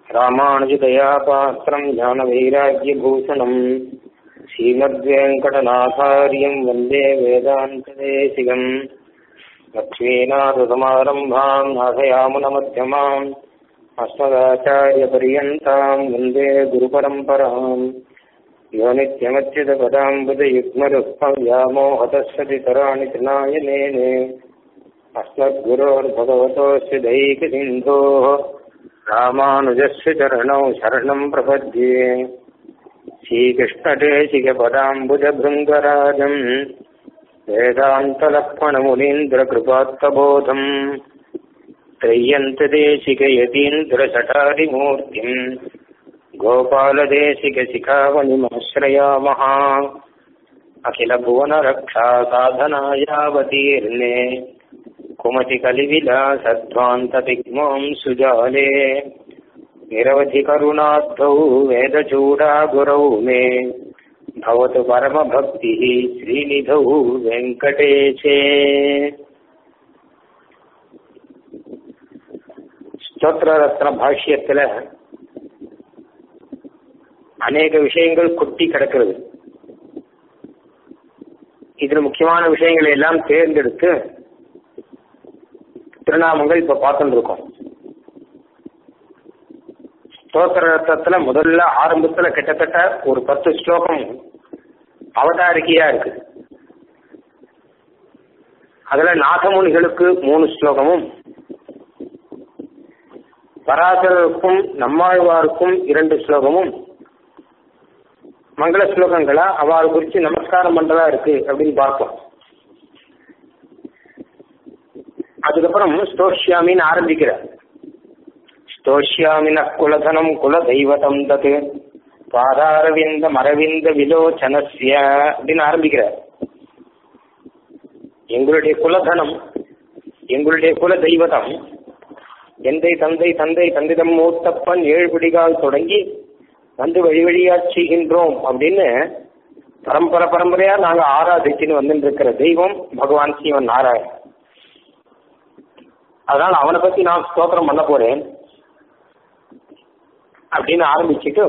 ராமானுஜதயா பாத்திரம் ஞானவைராக்கியபூஷணம் ஸ்ரீமத்வேங்கடநாதாரியம் வந்தே வேதாந்ததேசிகம் லக்ஷ்மீநாதசமாரம்பாம் நாசயாமுனமத்தியமாம் अस्मदाचार्यपर्यन्ताम् वन्दे गुरुपरम्पराम् यो नित्यमच्युतपदाम्बुजयुग्मरुक्मव्यामोहतस्वतितराणि त्रिनायनेने अस्मद्गुरोर्भगवतोऽस्य दैकसिन्धोः रामानुजस्य चरणौ शरणम् प्रपद्ये श्रीकृष्णदेशिकपदाम्बुजभृङ्गराजम् वेदान्तलक्ष्मणमुनीन्द्रकृपात्तबोधम् त्रय्यन्तदेशिकयतीन्द्रशठादिमूर्तिम् गोपालदेशिकशिखामणिमाश्रयामः अखिलभुवनरक्षासाधनायावतीर्णे कुमतिकलिविलासध्वान्ततिग्मां सुजाले निरवधिकरुणाद्धौ वेदचूडागुरौ मे भवतु परमभक्तिः श्रीनिधौ वेङ्कटेशे ஸ்தோத்திர ரத்ன பாஷ்யத்துல அநேக விஷயங்கள் கொட்டி கிடக்கிறது இதுல முக்கியமான விஷயங்களை எல்லாம் தேர்ந்தெடுத்து திருநாமங்கள் இப்ப பார்த்துட்டு இருக்கோம் ஸ்தோத்திர ரத்னத்துல முதல்ல ஆரம்பத்துல கிட்டத்தட்ட ஒரு பத்து ஸ்லோகம் அவதாரிக்கையா இருக்கு அதுல நாதமுனிகளுக்கு மூணு ஸ்லோகமும் பராசரருக்கும் நம்மாழ்வாருக்கும் இரண்டு ஸ்லோகமும் மங்கள ஸ்லோகங்களா அவள் குறித்து நமஸ்காரம் பண்றதா இருக்கு அப்படின்னு பார்ப்போம் அதுக்கப்புறம் ஸ்தோஷ்யாமின்னு ஆரம்பிக்கிறார் ஸ்தோஷ்யாமின குலதனம் குல தெய்வதம் தது பாதாரவிந்த மரவிந்த விலோச்சனசிய அப்படின்னு ஆரம்பிக்கிறார் எங்களுடைய குலதனம் எங்களுடைய குல தெய்வதம் எந்தை தந்தை தந்தை தந்திடம் மூத்தப்பன் ஏழு பிடிகால் தொடங்கி வந்து வழி வழியா செய்கின்றோம் அப்படின்னு பரம்பரை பரம்பரையா நாங்க ஆராதிச்சுன்னு வந்துட்டு இருக்கிற தெய்வம் பகவான் சிவன் நாராயண் அதனால அவனை பத்தி நான் ஸ்தோத்திரம் பண்ண போறேன் அப்படின்னு ஆரம்பிச்சுட்டு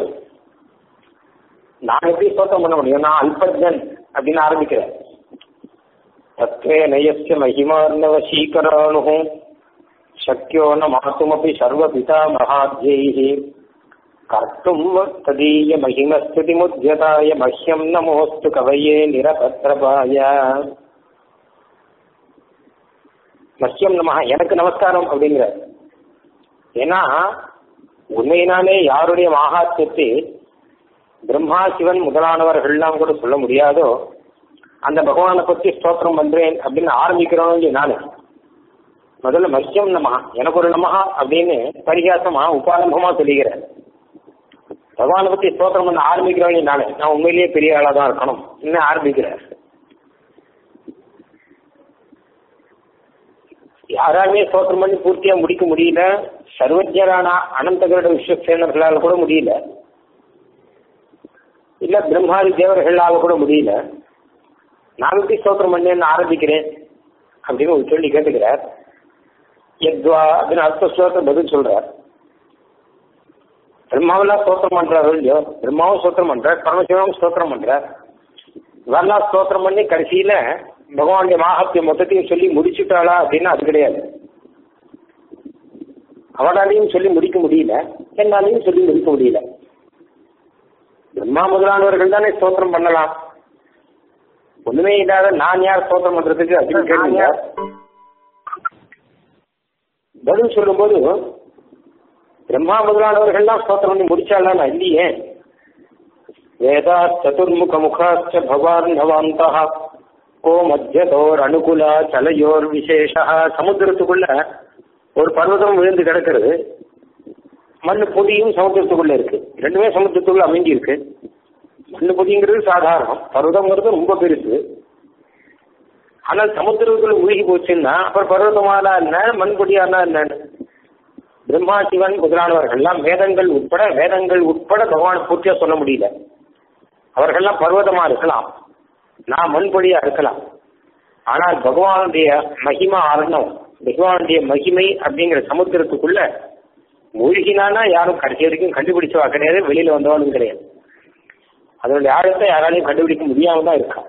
நான் எப்படி ஸ்தோத்திரம் பண்ண முடியும் நான் அல்பஜன் அப்படின்னு ஆரம்பிக்கிறேன் தத்வே நயஸ்ய மகிமார்ணவ சீக்கரானுகும் शक्यो न मातुमपि सर्वपितामहाद्यैः कर्तुम् तदीयमहिमस्तुतिमुद्यताय मह्यम् नमोऽस्तु कवये निरपत्रपाय மஹ்யம் நம எனக்கு நமஸ்காரம் அப்படிங்கிற ஏன்னா உண்மையினாலே யாருடைய மகாத்யத்தை பிரம்மா சிவன் முதலானவர்கள்லாம் கூட சொல்ல முடியாதோ அந்த பகவானை பற்றி ஸ்தோத்திரம் பண்றேன் அப்படின்னு ஆரம்பிக்கிறோம் நானு முதல்ல மஹ்யம் நமஹா எனக்கு ஒரு நமஹா அப்படின்னு பரிகாசமா உபாரம்பமா சொல்லிக்கிறேன் பகவானை பத்தி ஸ்தோத்திரம் பண்ண ஆரம்பிக்கிறவங்க நானே நான் உண்மையிலேயே பெரிய ஆளா தான் இருக்கணும் இன்னும் ஆரம்பிக்கிறேன் யாராலுமே ஸ்தோத்திரம் பண்ணி பூர்த்தியா முடிக்க முடியல சர்வஜரான அனந்தகருட விஸ்வசேனர்களால கூட முடியல இல்ல பிரம்மாதி தேவர்களால கூட முடியல நான் எப்படி ஸ்தோத்திரம் பண்ணேன்னு ஆரம்பிக்கிறேன் அப்படின்னு ஒரு கேள்வி கேட்டுக்கிறார் எத்வா அப்படின்னு அடுத்த ஸ்லோகத்தை பதில் சொல்றார் பிரம்மாவெல்லாம் ஸ்தோத்திரம் பண்றாரு இல்லையோ பிரம்மாவும் ஸ்தோத்திரம் பண்றார் பரமசிவனும் ஸ்தோத்திரம் பண்றார் இவரெல்லாம் ஸ்தோத்திரம் பண்ணி கடைசியில பகவானுடைய மாகத்திய மொத்தத்தையும் சொல்லி முடிச்சுட்டாளா அப்படின்னா அது கிடையாது அவனாலையும் சொல்லி முடிக்க முடியல என்னாலையும் சொல்லி முடிக்க முடியல பிரம்மா முதலானவர்கள் தானே ஸ்தோத்திரம் பண்ணலாம் ஒண்ணுமே இல்லாத நான் யார் ஸ்தோத்திரம் பண்றதுக்கு அப்படின்னு கேளுங்க பதில் சொல்லும்போது பிரம்மா முதலானவர்கள்லாம் ஸ்தோத்திரம் பண்ணி முடிச்சாலாம் இல்லையே வேதா சதுர்முக முகாச்ச பவார்ணவாந்தா கோ மத்தியதோர் அனுகுலா சலையோர் விசேஷா சமுத்திரத்துக்குள்ள ஒரு பர்வதம் விழுந்து கிடக்கிறது மண்ணு பொடியும் சமுத்திரத்துக்குள்ள இருக்கு ரெண்டுமே சமுத்திரத்துக்குள்ள அமைஞ்சி இருக்கு மண்ணு பொடிங்கிறது சாதாரணம் பர்வதம்ங்கிறது ரொம்ப பெருசு ஆனால் சமுத்திரத்துக்குள்ள மூழ்கி போச்சுன்னா அப்புறம் பர்வதமானா என்ன மண்பொடியானா என்னன்னு பிரம்மா சிவன் முதலானவர்கள்லாம் வேதங்கள் உட்பட வேதங்கள் உட்பட பகவான் பூர்த்தியா சொல்ல முடியல அவர்கள்லாம் பர்வதமா இருக்கலாம் நான் மண்பொடியா இருக்கலாம் ஆனால் பகவானுடைய மகிமா ஆரணம் பகவானுடைய மகிமை அப்படிங்கிற சமுத்திரத்துக்குள்ள மூழ்கினானா யாரும் கடைசி வரைக்கும் கண்டுபிடிச்சவா கிடையாது வெளியில வந்தவனும் கிடையாது அதனுடைய ஆழத்தை யாராலையும் கண்டுபிடிக்க முடியாம தான் இருக்கா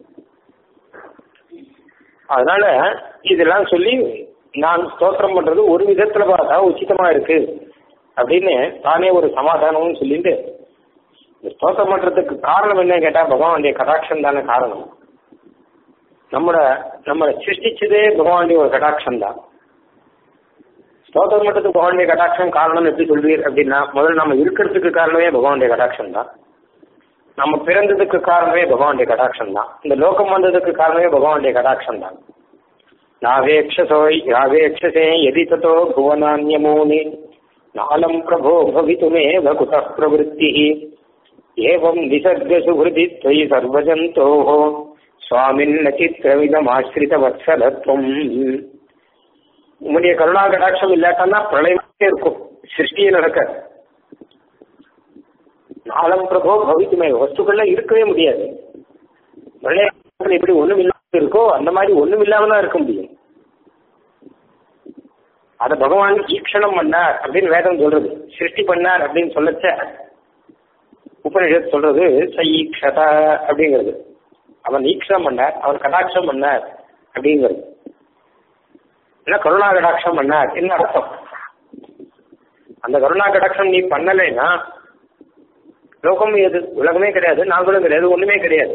அதனால இதெல்லாம் சொல்லி நான் ஸ்தோத்திரம் பண்றது ஒரு விதத்துல பார்த்தா உச்சிதமா இருக்கு அப்படின்னு தானே ஒரு சமாதானமும் சொல்லிட்டு இந்த ஸ்தோத்திரம் பண்றதுக்கு காரணம் என்ன கேட்டா பகவானுடைய கடாட்சம் தானே காரணம் நம்மள நம்மளை சிருஷ்டிச்சதே பகவானுடைய ஒரு கடாட்சம் தான் ஸ்தோத்திரம் பண்றதுக்கு பகவானுடைய கடாட்சம் காரணம் எப்படி சொல்வீர் அப்படின்னா முதல்ல நம்ம இருக்கிறதுக்கு காரணமே பகவானுடைய கடாட்சம் தான் நம்ம பிறந்ததுக்கு காரணமே பகவானுடைய கடாட்சம் தான் இந்த லோகம் வந்ததுக்கு காரணமே பகவானுடைய கடாட்சம் தான் நாவேக்ஷசோ யாவேக்ஷசே எதி ததோ புவனான்யமூனி நாலம் பிரபோ பவித்துமேவ குத பிரவருத்தி ஏவம் நிசர்கசு ஹிருதி त्वयि சர்வஜந்தோः சுவாமின்ன சித்திரவிதமாசிரித வத்சலத்வம் உம்முடைய கருணா கடாட்சம் இல்லாட்டா பிரளயமே இருக்கும் சிருஷ்டியே நடக்க நாளம் பிரபோ பவித்துமே வஸ்துக்கள்ல இருக்கவே முடியாது பிரளயத்தில் எப்படி ஒண்ணும் இல்லாம இருக்கோ அந்த மாதிரி ஒண்ணும் இல்லாம தான் இருக்க முடியும் அத பகவான் ஈக்ஷணம் பண்ணார் அப்படின்னு வேதம் சொல்றது சிருஷ்டி பண்ணார் அப்படின்னு சொல்லச்ச உபனிஷத் சொல்றது சஈக்ஷத அப்படிங்கிறது அவன் ஈக்ஷணம் பண்ணார் அவன் கடாட்சம் பண்ணார் அப்படிங்கிறது என்ன கருணா கடாட்சம் பண்ணார் என்ன அர்த்தம் அந்த கருணா கடாட்சம் நீ பண்ணலைன்னா லோகம் எது உலகமே கிடையாது நாங்களும் கிடையாது ஒண்ணுமே கிடையாது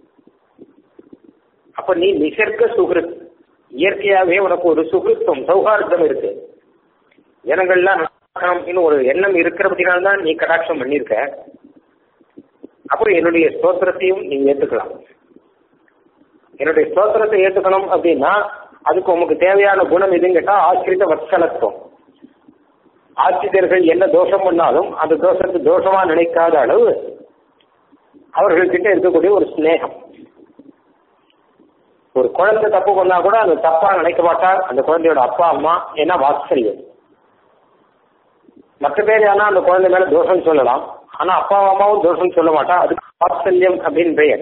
அப்ப நீ நிசர்க சுகிருத் இயற்கையாகவே உனக்கு ஒரு சுகிருத்தம் சௌகார்த்தம் இருக்கு ஜனங்கள்லாம் இன்னும் ஒரு எண்ணம் இருக்கிறபடினால்தான் நீ கடாட்சம் பண்ணியிருக்க அப்புறம் என்னுடைய ஸ்தோத்திரத்தையும் நீ ஏத்துக்கலாம் என்னுடைய ஸ்தோத்திரத்தை ஏத்துக்கணும் அப்படின்னா அதுக்கு உமக்கு தேவையான குணம் எதுன்னு கேட்டா ஆசிரித்த வத்சலத்துவம் ஆசிரியர்கள் என்ன தோஷம் பண்ணாலும் அந்த தோஷத்தை தோஷமா நினைக்காத அளவு அவர்கள்கிட்ட இருக்கக்கூடிய ஒரு ஸ்நேகம் ஒரு குழந்தை தப்பு பண்ணா கூட அது தப்பா நினைக்க மாட்டார் அந்த குழந்தையோட அப்பா அம்மா ஏன்னா வாத்சல்யம் மற்ற பேர் ஆனா அந்த குழந்தை மேல தோஷம் சொல்லலாம் ஆனா அப்பா அம்மாவும் தோஷம் சொல்ல மாட்டா அதுக்கு வாத்சல்யம் அப்படின்னு பெயர்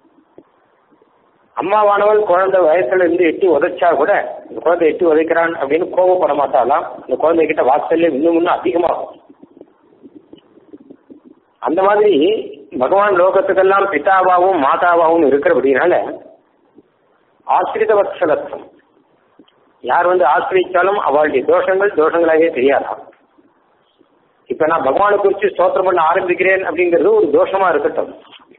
அம்மாவானவள் குழந்தை வயசுல இருந்து எட்டி உதைச்சா கூட இந்த குழந்தை எட்டி உதைக்கிறான் அப்படின்னு கோபப்பட மாட்டாலாம் அந்த குழந்தைகிட்ட வாத்சல்யம் இன்னும் இன்னும் அதிகமாகும் அந்த மாதிரி பகவான் லோகத்துக்கெல்லாம் பிதாவாவும் மாதாவாவும் இருக்கிறபடினால ஆசிரித வத்சலத்துவம் யார் வந்து ஆசிரியிச்சாலும் அவளுடைய தோஷங்கள் தோஷங்களாகவே தெரியாதாம் இப்ப நான் பகவானை குறித்து ஸ்தோத்திரம் பண்ண ஆரம்பிக்கிறேன் அப்படிங்கிறது ஒரு தோஷமா இருக்கட்டும்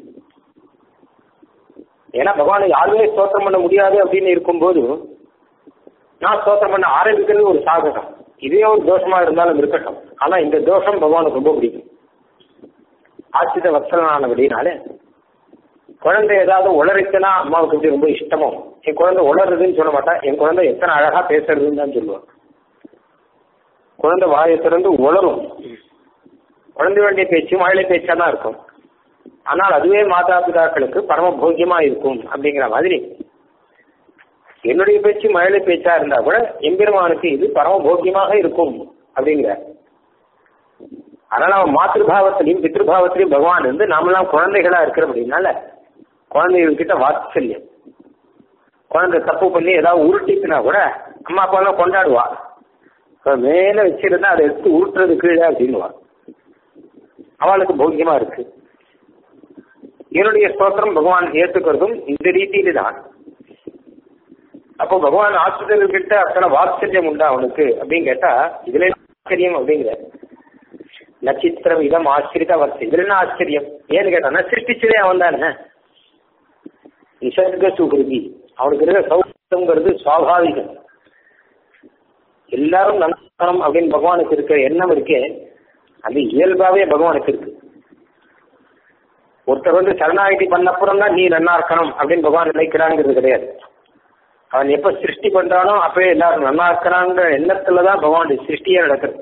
ஏன்னா பகவானை யாருமே ஸ்தோத்திரம் பண்ண முடியாது அப்படின்னு இருக்கும்போது நான் ஸ்தோத்திரம் பண்ண ஆரம்பிக்கிறது ஒரு சாதகம் இதே ஒரு தோஷமா இருந்தாலும் இருக்கட்டும் ஆனா இந்த தோஷம் பகவானுக்கு ரொம்ப பிடிக்கும் ஆசிரித வத்சலனானபடினால குழந்தை ஏதாவது உளறிச்சுன்னா அம்மாவுக்கு எப்படி ரொம்ப இஷ்டமோ என் குழந்தை உளருதுன்னு சொல்ல மாட்டா என் குழந்தை எத்தனை அழகா பேசுறதுன்னு தான் சொல்லுவான் குழந்தை வாயை திறந்து உளரும் குழந்தை வேண்டிய பேச்சு மழை பேச்சா தான் இருக்கும் ஆனால் அதுவே மாதா பிதாக்களுக்கு பரம போக்கியமா இருக்கும் அப்படிங்கிற மாதிரி என்னுடைய பேச்சு மழை பேச்சா இருந்தா கூட எம்பெருமானுக்கு இது பரம போக்கியமாக இருக்கும் அப்படிங்கிற அதனால அவன் மாத்திருபாவத்திலையும் பித்ருபாவத்திலையும் பகவான் இருந்து நாமெல்லாம் குழந்தைகளா இருக்கிறபடினால குழந்தைகள் கிட்ட வாத்சல்யம் குழந்தை தப்பு பண்ணி ஏதாவது உருட்டிச்சுனா கூட அம்மா அப்பாலாம் கொண்டாடுவா மேல வச்சிருந்தா அதை எடுத்து உருட்டுறது கீழே அப்படின்னுவா அவளுக்கு போக்கியமா இருக்கு என்னுடைய ஸ்தோத்திரம் பகவான் ஏத்துக்கிறதும் இந்த ரீதியில தான் அப்போ பகவான் ஆசிரியர்கள் கிட்ட அத்தனை வாத்சல்யம் உண்டா அவனுக்கு அப்படின்னு கேட்டா இதுல ஆச்சரியம் அப்படிங்கிற நட்சத்திரம் இதம் ஆச்சரித வர்த்தி இதுல என்ன ஆச்சரியம் ஏன்னு கேட்டானா சிருஷ்டிச்சதே அவன் தானே நிசர்க சுகிருதி அவனுக்கு இருக்கிற சௌகரியங்கிறது சுவாபாவிகம் எல்லாரும் நன்கணும் அப்படின்னு பகவானுக்கு இருக்கிற எண்ணம் இருக்கே அது இயல்பாவே பகவானுக்கு இருக்கு ஒருத்தர் வந்து சரணாகிதி பண்ணப்புறம் தான் நீ நன்னா இருக்கணும் அப்படின்னு பகவான் நினைக்கிறாங்கிறது கிடையாது அவன் எப்ப சிருஷ்டி பண்றானோ அப்பவே எல்லாரும் நன்னா இருக்கிறாங்கிற எண்ணத்துலதான் பகவானுடைய சிருஷ்டியே நடக்குது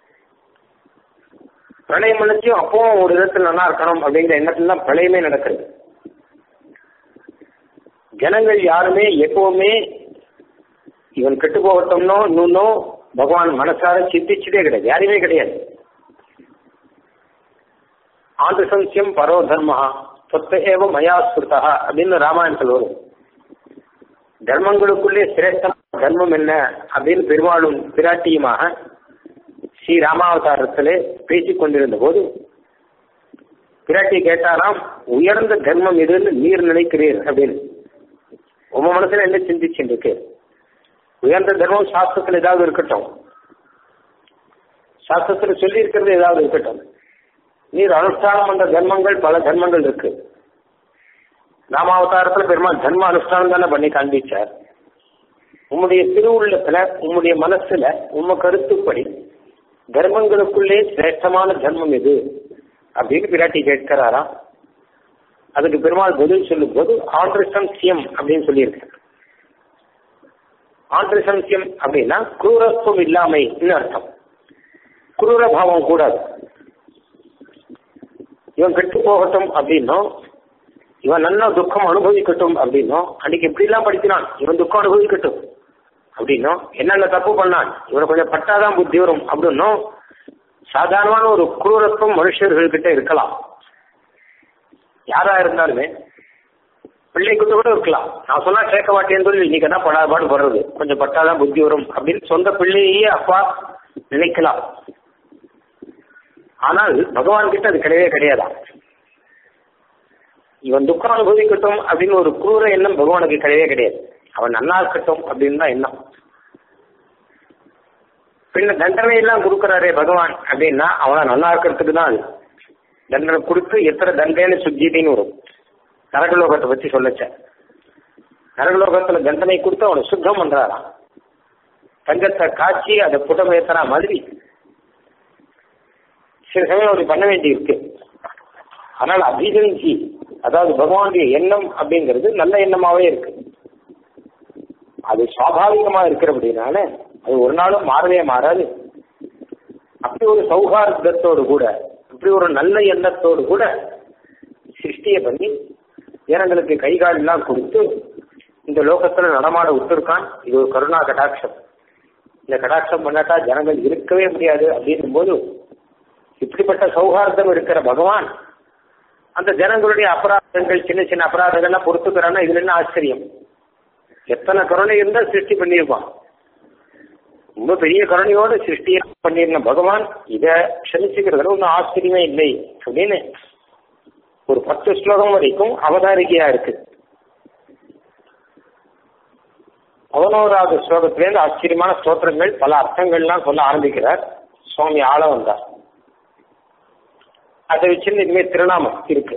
பிரளயம் நினைச்சும் அப்பவும் ஒரு விதத்தில் நல்லா இருக்கணும் அப்படிங்கிற எண்ணத்துல தான் பிரளயமே நடக்குது ஜனங்கள் யாருமே எப்பவுமே இவன் கெட்டு போகட்டும்னோ இன்னொன்னோ பகவான் மனசார சிந்திச்சதே கிடையாது யாருமே கிடையாது ஆண்டு சம்சியம் பரோ தர்மஹா சொத்த ஏவ மயா ஸ்ருதா அப்படின்னு ராமாயணத்தில் வரும் தர்மங்களுக்குள்ளே சிரேஷ்டம் தர்மம் என்ன அப்படின்னு பெருமாளும் பிராட்டியுமாக ஸ்ரீ ராமாவதாரத்திலே பேசிக் கொண்டிருந்த போது பிராட்டி கேட்டாராம் உயர்ந்த தர்மம் எதுன்னு நீர் நினைக்கிறீர் அப்படின்னு உங்க மனசுல என்ன சிந்திச்சுருக்கு உயர்ந்த தர்மம் சாஸ்திரத்துல ஏதாவது இருக்கட்டும் சாஸ்திரத்துல சொல்லி இருக்கிறது ஏதாவது இருக்கட்டும் நீர் அனுஷ்டானம் பண்ற தர்மங்கள் பல தர்மங்கள் இருக்கு ராமாவதாரத்துல பெருமாள் தர்ம அனுஷ்டானம் தானே பண்ணி காண்பிச்சார் உம்முடைய திருவுள்ளத்துல உம்முடைய மனசுல உம்ம கருத்துப்படி தர்மங்களுக்குள்ளே சிரேஷ்டமான தர்மம் எது அப்படின்னு பிராட்டி கேட்கிறாரா அதுக்கு பெருமாள் பதில் சொல்லும் போது ஆண்ட்ரிசம்சியம் அப்படின்னு சொல்லியிருக்காரு ஆண்ட்ரிசம்சியம் அப்படின்னா குரூரத்துவம் இல்லாமைன்னு அர்த்தம் குரூர பாவம் கூடாது இவன் கெட்டு போகட்டும் அப்படின்னும் இவன் நல்லா துக்கம் அனுபவிக்கட்டும் அப்படின்னும் அன்னைக்கு எப்படிலாம் படிக்கிறான் இவன் துக்கம் அனுபவிக்கட்டும் அப்படின்னும் என்னென்ன தப்பு பண்ணான் இவனை கொஞ்சம் பட்டாதான் புத்தி வரும் அப்படின்னும் சாதாரணமான ஒரு குரூரத்துவம் மனுஷர்கள்கிட்ட இருக்கலாம் யாரா இருந்தாலுமே பிள்ளைகிட்ட கூட இருக்கலாம் நான் சொன்னா கேட்க மாட்டேன்னு சொல்லி இன்னைக்கு என்ன படாபாடு படுறது கொஞ்சம் பட்டாதான் புத்தி வரும் அப்படின்னு சொந்த பிள்ளையே அப்பா நினைக்கலாம் ஆனால் பகவான் கிட்ட அது கிடையவே கிடையாதான் இவன் துக்கம் அனுபவிக்கட்டும் அப்படின்னு ஒரு குரூர எண்ணம் பகவானுக்கு கிடையவே கிடையாது அவன் நல்லா இருக்கட்டும் அப்படின்னு தான் எண்ணம் பின்ன தண்டனை எல்லாம் கொடுக்கறாரே பகவான் அப்படின்னா அவனை நல்லா இருக்கிறதுக்கு தான் அது தண்டனை கொடுத்து எத்தனை தண்டனை சுஜிதின்னு வரும் நரகலோகத்தை பத்தி சொல்லச்ச நரகலோகத்துல தண்டனை கொடுத்து அவனை சுத்தம் பண்றாராம் தங்கத்தை காய்ச்சி அதை புடம் ஏத்துறா மாதிரி சில சமயம் அப்படி பண்ண வேண்டி இருக்கு ஆனால் அபிஜன்சி அதாவது பகவானுடைய எண்ணம் அப்படிங்கிறது நல்ல எண்ணமாவே இருக்கு அது சுவாபாவிகமா இருக்கிறபடினால அது ஒரு நாளும் மாறவே மாறாது அப்படி ஒரு சௌகார்தத்தோடு கூட இப்படி ஒரு நல்ல எண்ணத்தோடு கூட சிருஷ்டியை பண்ணி ஜனங்களுக்கு கைகால் எல்லாம் கொடுத்து இந்த லோகத்துல நடமாட விட்டுருக்கான் இது ஒரு கருணா கடாட்சம் இந்த கடாட்சம் பண்ணாட்டா ஜனங்கள் இருக்கவே முடியாது அப்படின்னும் போது இப்படிப்பட்ட சௌகார்தம் இருக்கிற பகவான் அந்த ஜனங்களுடைய அபராதங்கள் சின்ன சின்ன அபராதங்கள்லாம் பொறுத்துக்கிறான்னா இதுல என்ன ஆச்சரியம் எத்தனை கருணை இருந்தா சிருஷ்டி பண்ணியிருப்பான் ரொம்ப பெரிய கருணையோட சிருஷ்டியை பண்ணியிருந்த பகவான் இதை க்ஷமிச்சுக்கிறதுல ஒன்றும் ஆச்சரியமே இல்லை அப்படின்னு ஒரு பத்து ஸ்லோகம் வரைக்கும் அவதாரிகையா இருக்கு பதினோராவது ஸ்லோகத்திலேருந்து ஆச்சரியமான ஸ்தோத்திரங்கள் பல அர்த்தங்கள்லாம் சொல்ல ஆரம்பிக்கிறார் சுவாமி ஆள வந்தார் அதை வச்சு இனிமே திருநாமம் இருக்கு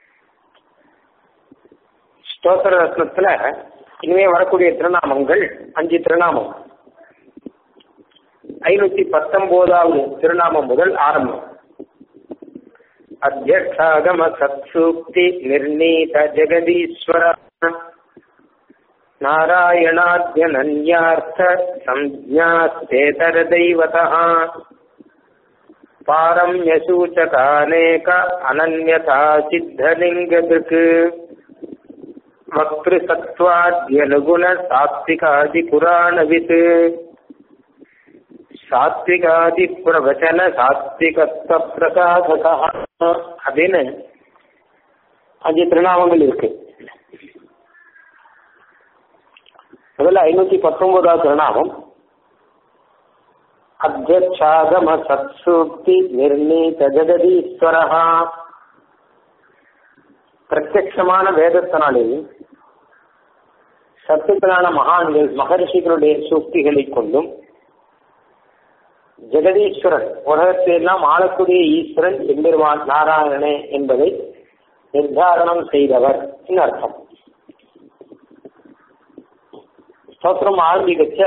ஸ்தோத்திர ரத்னத்துல இனிமே வரக்கூடிய திருநாமங்கள் அஞ்சு திருநாமம் ஐநூத்தி பத்தொன்பதாவது திருநாமம் முதல் ஆரம்பம் அத்தியக்ஷாகம சத்சூக்தி நிர்ணீத ஜெகதீஸ்வர நாராயணாத்யனன்யார்த்த சம்ஜாஸ்தேதர தெய்வதா பாரம்யசூச்சகானேக அனன்யதா சித்தலிங்கதிருக் வக்திருசத்வாத்யனுகுண சாத்விகாதி புராணவித் சாத்விகாதி பிரவச்சன சாத்விகத்துவ பிரசாதகா அப்படின்னு அஞ்சு திருநாமங்கள் இருக்கு முதல்ல ஐநூத்தி பத்தொன்பதாவது திருநாமம் அத்தியட்சாகம சத்சூக்தி நிர்ணீத ஜெகதீஸ்வரஹா பிரத்யட்சமான வேதத்தினாலேயும் சத்துக்களான மகான்கள் மகர்ஷிகளுடைய சூக்திகளை கொண்டும் ஜெகதீஸ்வரன் உலகத்தையெல்லாம் ஆளக்கூடிய ஈஸ்வரன் எம்பெருமான் நாராயணனே என்பதை நிர்தாரணம் செய்தவர் அர்த்தம் ஸ்தோத்திரம் ஆரம்பிக்கச்ச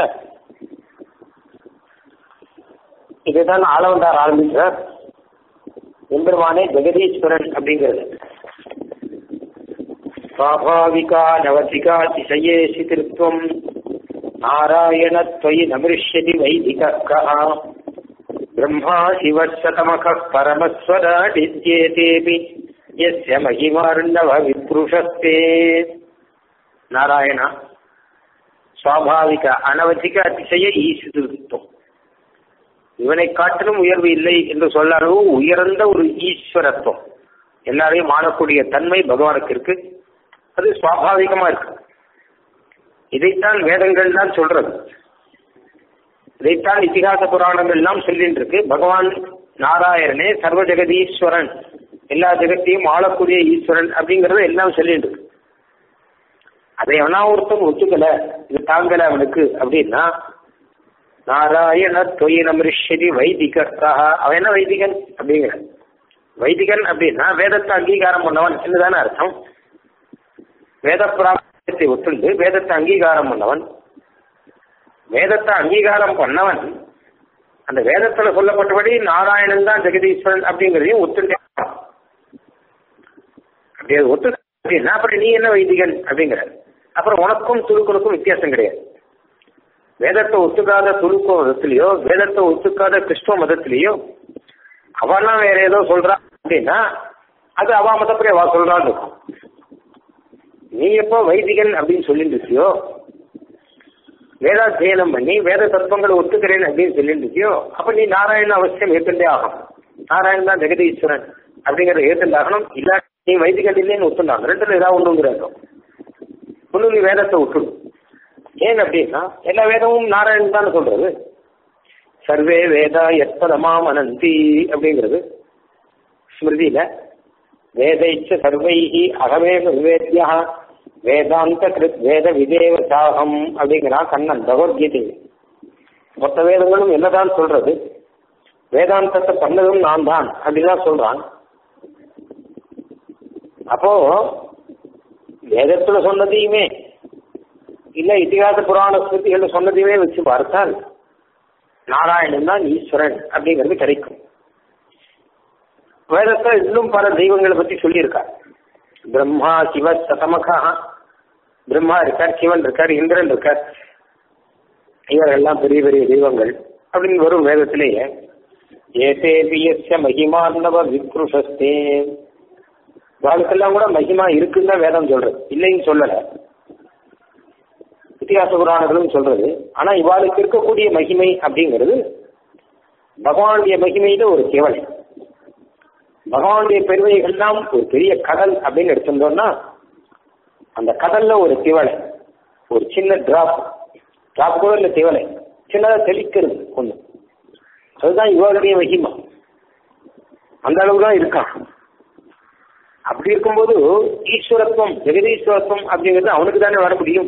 இதுதான் ஆளவந்தார் ஆரம்பிக்கிறார் எம்பெருமானே ஜெகதீஸ்வரன் அப்படிங்கிறது स्वाभाविका नवतिकातिशयेषि திருத்வம் नारायणत्वयि नमृष्यति वैदिकः कः ब्रह्मा शिवशतमखः परमस्वराडित्येतेऽपि यस्य महिमार्णव विप्रुषस्ते நாராயணா சுவாபாவிக அனவதிக அதிசய ஈஸ்வரத்துவம் இவனை காட்டிலும் உயர்வு இல்லை என்று சொல்ல அளவு உயர்ந்த ஒரு ஈஸ்வரத்துவம் எல்லாரையும் ஆளக்கூடிய தன்மை பகவானுக்கு இருக்கு அது சுவாபாவிகமா இருக்கு இதைத்தான் வேதங்கள் தான் சொல்றது இதைத்தான் இதிகாச புராணங்கள் எல்லாம் சொல்லிட்டு இருக்கு பகவான் நாராயணனே சர்வ ஜெகதீஸ்வரன் எல்லா ஜெகத்தையும் ஆளக்கூடிய ஈஸ்வரன் அப்படிங்கறத எல்லாம் சொல்லிட்டு இருக்கு அதை எவனா ஒருத்தன் ஒத்துக்கல இது தாங்கல அவனுக்கு அப்படின்னா நாராயண தொயினம் ரிஷதி வைதிகர்த்தா அவன் என்ன வைதிகன் அப்படிங்கிற வைதிகன் அப்படின்னா வேதத்தை அங்கீகாரம் பண்ணவன் என்னதானே அர்த்தம் வேத பிராமத்தை ஒத்துண்டு வேதத்தை அங்கீகாரம் பண்ணவன் வேதத்தை அங்கீகாரம் பண்ணவன் அந்த வேதத்துல சொல்லப்பட்டபடி நாராயணன் தான் ஜெகதீஸ்வரன் அப்படிங்கிறதையும் ஒத்துண்டே அப்படி அது ஒத்து அப்படின்னா அப்புறம் நீ என்ன வைதிகன் அப்படிங்கிற அப்புறம் உனக்கும் துருக்கனுக்கும் வித்தியாசம் கிடையாது வேதத்தை ஒத்துக்காத துருக்க மதத்திலேயோ வேதத்தை ஒத்துக்காத கிறிஸ்துவ மதத்திலேயோ அவெல்லாம் வேற ஏதோ சொல்றான் அப்படின்னா அது அவ மதப்படி அவ சொல்றான்னு இருக்கும் நீ எப்போ வைதிகன் அப்படின்னு சொல்லிட்டு இருக்கியோ வேதாத்தியனம் பண்ணி வேத தத்துவங்களை ஒத்துக்கிறேன் அப்படின்னு சொல்லிட்டு இருக்கியோ அப்ப நீ நாராயண அவசியம் ஏத்துண்டே ஆகும் நாராயணன் தான் ஜெகதீஸ்வரன் அப்படிங்கறத ஏத்துண்டாகணும் இல்ல நீ வைதிகன் இல்லைன்னு ஒத்துண்டாங்க ரெண்டுல ஏதாவது ஒண்ணுங்கிறாங்க ஒண்ணு நீ வேதத்தை விட்டுடும் ஏன் அப்படின்னா எல்லா வேதமும் நாராயணன் தான் சொல்றது சர்வே வேதா எத்பதமாம் அனந்தி அப்படிங்கிறது ஸ்மிருதியில வேதைச்ச சர்வைஹி அகமேவ விவேத்யா வேதாந்த கிருத் வேத விதேவ சாகம் அப்படிங்கிறான் கண்ணன் பகவத்கீதை மொத்த வேதங்களும் என்னதான் சொல்றது வேதாந்தத்தை பண்ணதும் நான் தான் அப்படிதான் சொல்றான் அப்போ வேதத்துல சொன்னதையுமே இல்ல இதிகாச புராண ஸ்மிருதிகள் சொன்னதையுமே வச்சு பார்த்தால் நாராயணன் தான் ஈஸ்வரன் அப்படிங்கிறது கிடைக்கும் வேதத்துல இன்னும் பல தெய்வங்களை பத்தி சொல்லியிருக்கார் பிரம்மா சிவ சதமகா பிரம்மா இருக்கார் சிவன் இருக்கார் இந்திரன் இருக்கார் இவரெல்லாம் பெரிய பெரிய தெய்வங்கள் அப்படின்னு வரும் வேதத்திலேயே ஏதேபியஸ்ய மகிமார்ணவ விக்ருஷஸ்தே வாழ்க்கெல்லாம் கூட மகிமா இருக்குன்னு தான் வேதம் சொல்றது இல்லைன்னு சொல்லல இத்திகாச புராணங்களும் சொல்றது ஆனா இவாளுக்கு இருக்கக்கூடிய மகிமை அப்படிங்கிறது பகவானுடைய மகிமையில ஒரு கேவலை பகவானுடைய பெருமைகள்லாம் ஒரு பெரிய கடல் அப்படின்னு எடுத்திருந்தோம்னா அந்த கடல்ல ஒரு திவலை ஒரு சின்ன டிராப் டிராப் கூட இல்லை திவலை சின்னதா தெளிக்கிறது ஒண்ணு அதுதான் இவருடைய மகிமா அந்த அளவு தான் இருக்கான் அப்படி இருக்கும்போது ஈஸ்வரத்துவம் ஜெகதீஸ்வரத்துவம் அப்படிங்கிறது அவனுக்கு தானே வர முடியும்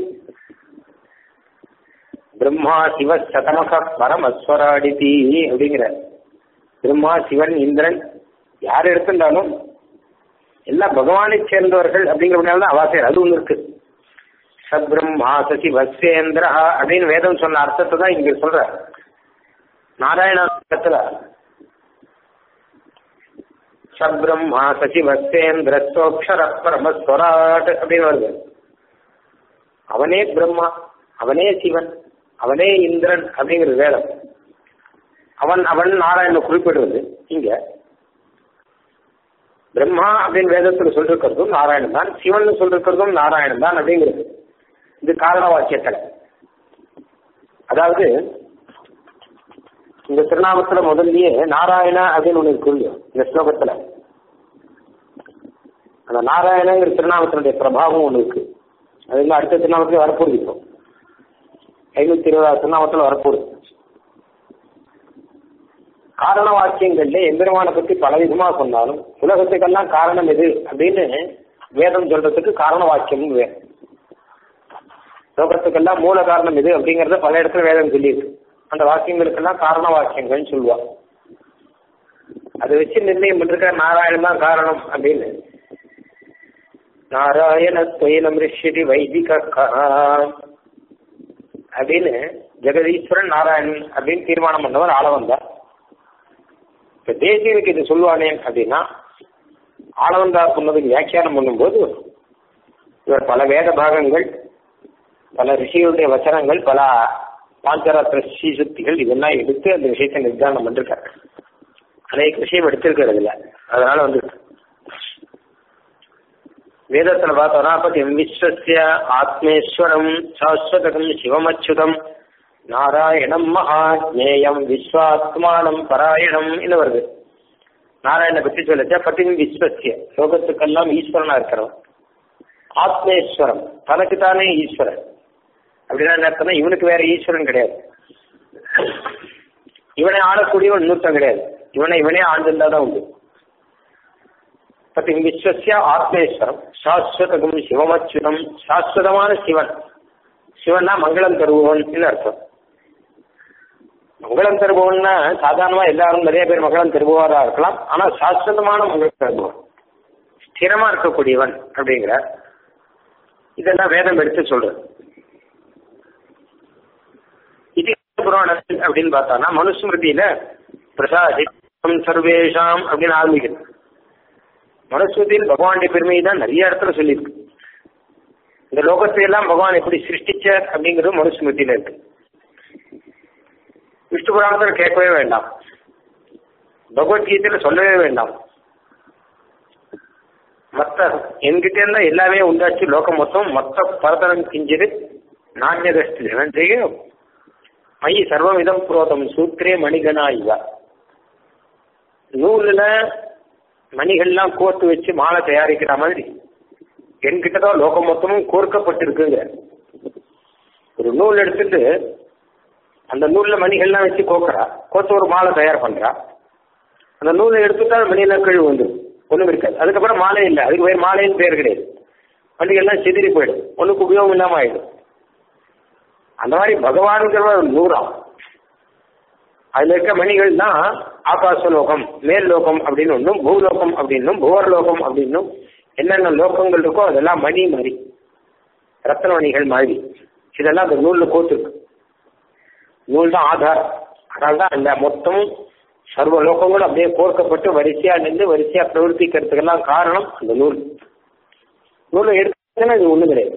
பிரம்மா சிவ சதமக பரமஸ்வராடிதி அப்படிங்கிற பிரம்மா சிவன் இந்திரன் யார் எடுத்திருந்தாலும் எல்லாம் பகவானை சேர்ந்தவர்கள் அப்படிங்கிறதுனால தான் அவாசையர் அது ஒன்று இருக்கு சப்ரம்மா சசி வத்சேந்திரா அப்படின்னு வேதம் சொன்ன அர்த்தத்தை தான் இங்க சொல்ற நாராயணத்துல சப்ரம்மா சசி வத்சேந்திர சோக்ஷர பரமஸ்வராட் அப்படின்னு வருது அவனே பிரம்மா அவனே சிவன் அவனே இந்திரன் அப்படிங்கிறது வேதம் அவன் அவன் நாராயண குறிப்பிடுவது இங்க பிரம்மா அப்படின்னு வேதத்துல சொல்லிருக்கிறதும் நாராயணன் தான் சிவன் சொல்லிருக்கிறதும் நாராயணன் தான் அப்படிங்கிறது இது காரண வாக்கியத்தில் அதாவது இந்த திருநாமத்துல முதல்லயே நாராயண அப்படின்னு ஒண்ணு இருக்கு இல்லையோ இந்த ஸ்லோகத்துல அந்த நாராயணங்கிற திருநாமத்தினுடைய பிரபாவம் ஒண்ணு இருக்கு அது இன்னும் அடுத்த திருநாமத்துல வரப்போகுது இப்போ ஐநூத்தி இருபதாறு திருநாமத்துல வரப்போகுது காரண வாக்கியங்கள்ல எம்பெருமானை பத்தி பல விதமா சொன்னாலும் உலகத்துக்கெல்லாம் காரணம் எது அப்படின்னு வேதம் சொல்றதுக்கு காரண வாக்கியம் வேணும் லோகத்துக்கெல்லாம் மூல காரணம் எது அப்படிங்கறத பல இடத்துல வேதம் சொல்லியிருக்கு அந்த வாக்கியங்களுக்கெல்லாம் காரண வாக்கியங்கள்னு சொல்லுவா அதை வச்சு நிர்ணயம் பண்ணிருக்க நாராயணன் தான் காரணம் அப்படின்னு நாராயண துயலம் ரிஷிதி வைதிக அப்படின்னு ஜெகதீஸ்வரன் நாராயணன் அப்படின்னு தீர்மானம் பண்ணவர் ஆள வந்தார் இப்ப தேசியனுக்கு இது சொல்லுவானே அப்படின்னா ஆளவந்தார் சொன்னதுக்கு வியாக்கியானம் பண்ணும்போது இவர் பல வேத பாகங்கள் பல ரிஷிகளுடைய வச்சனங்கள் பல பாஞ்சராத்திர ஸ்ரீசுக்திகள் இதெல்லாம் எடுத்து அந்த விஷயத்தை நிர்தாரணம் பண்ணிருக்காரு அநேக விஷயம் எடுத்திருக்கிறது இல்ல அதனால வந்து வேதத்துல பார்த்தோம்னா பத்தி விஸ்வசிய ஆத்மேஸ்வரம் சாஸ்வதகம் சிவமச்சுதம் நாராயணம் மகாஜேயம் விஸ்வாத்மானம் பராயணம் என்ன வருது நாராயண பத்தி சொல்லச்சா பத்தி விஸ்வசிய லோகத்துக்கெல்லாம் ஈஸ்வரனா இருக்கிறவன் ஆத்மேஸ்வரம் தனக்கு தானே ஈஸ்வரன் அப்படின்னா என்ன அர்த்தம்னா இவனுக்கு வேற ஈஸ்வரன் கிடையாது இவனை ஆளக்கூடியவன் இன்னொருத்தன் கிடையாது இவனை இவனே ஆண்டிருந்தா தான் உண்டு பத்தி விஸ்வசிய ஆத்மேஸ்வரம் சாஸ்வதகம் சிவமச்சுதம் சாஸ்வதமான சிவன் சிவன்னா மங்களம் தருபவன் அர்த்தம் மங்களம் தருபவன்னா சாதாரணமா எல்லாரும் நிறைய பேர் மங்களம் தருபவரா இருக்கலாம் ஆனா சாஸ்வதமான மங்களம் தருபவன் ஸ்திரமா இருக்கக்கூடியவன் அப்படிங்கிற இதெல்லாம் வேதம் எடுத்து சொல்றது இது புராணத்தில் அப்படின்னு பார்த்தோம்னா மனுஸ்மிருதியில பிரசாதிம் சர்வேஷாம் அப்படின்னு ஆரம்பிக்குது மனுஸ்மிருதியில் பகவானுடைய பெருமையை தான் நிறைய இடத்துல சொல்லியிருக்கு இந்த லோகத்தை எல்லாம் பகவான் எப்படி சிருஷ்டிச்சார் அப்படிங்கிறது மனுஸ்மிருதியில இருக்கு விஷ்ணு புராணத்தில் கேட்கவே வேண்டாம் பகவத்கீதையில சொல்லவே வேண்டாம் மத்த என்கிட்ட இருந்தா எல்லாமே உண்டாச்சு லோகம் மொத்தம் மொத்த பரதரம் கிஞ்சிது நாண்யதஸ்து செய்யும் மயி சர்வமிதம் புரோதம் சூத்திரே மணிகனா இவ நூலில் மணிகள்லாம் கோர்த்து வச்சு மாலை தயாரிக்கிற மாதிரி என்கிட்ட தான் லோகம் மொத்தமும் கோர்க்கப்பட்டிருக்குங்க ஒரு நூல் எடுத்துட்டு அந்த நூல்ல மணிகள்லாம் வச்சு கோக்குறா கோத்து ஒரு மாலை தயார் பண்றா அந்த நூலை எடுத்துட்டா மணியில கழிவு வந்துடும் ஒண்ணும் இருக்காது அதுக்கப்புறம் மாலை இல்லை அதுக்கு பேர் மாலைன்னு பேர் கிடையாது மணிகள்லாம் சிதறி போயிடும் ஒண்ணுக்கு உபயோகம் இல்லாம ஆயிடும் அந்த மாதிரி பகவான்கிற நூறாம் அதுல இருக்க மணிகள் தான் ஆகாச லோகம் மேல் லோகம் அப்படின்னு ஒன்றும் பூலோகம் அப்படின்னும் புவர் லோகம் அப்படின்னும் என்னென்ன லோகங்கள் இருக்கோ அதெல்லாம் மணி மாதிரி ரத்ன மணிகள் மாதிரி இதெல்லாம் அந்த நூல்ல கோத்துருக்கு நூல் தான் ஆதாரம் அதனால தான் அந்த மொத்தம் சர்வ லோகங்களும் அப்படியே கோர்க்கப்பட்டு வரிசையா நின்று வரிசையா பிரவர்த்திக்கிறதுக்கெல்லாம் காரணம் அந்த நூல் நூலை எடுத்துன்னா இது ஒண்ணு கிடையாது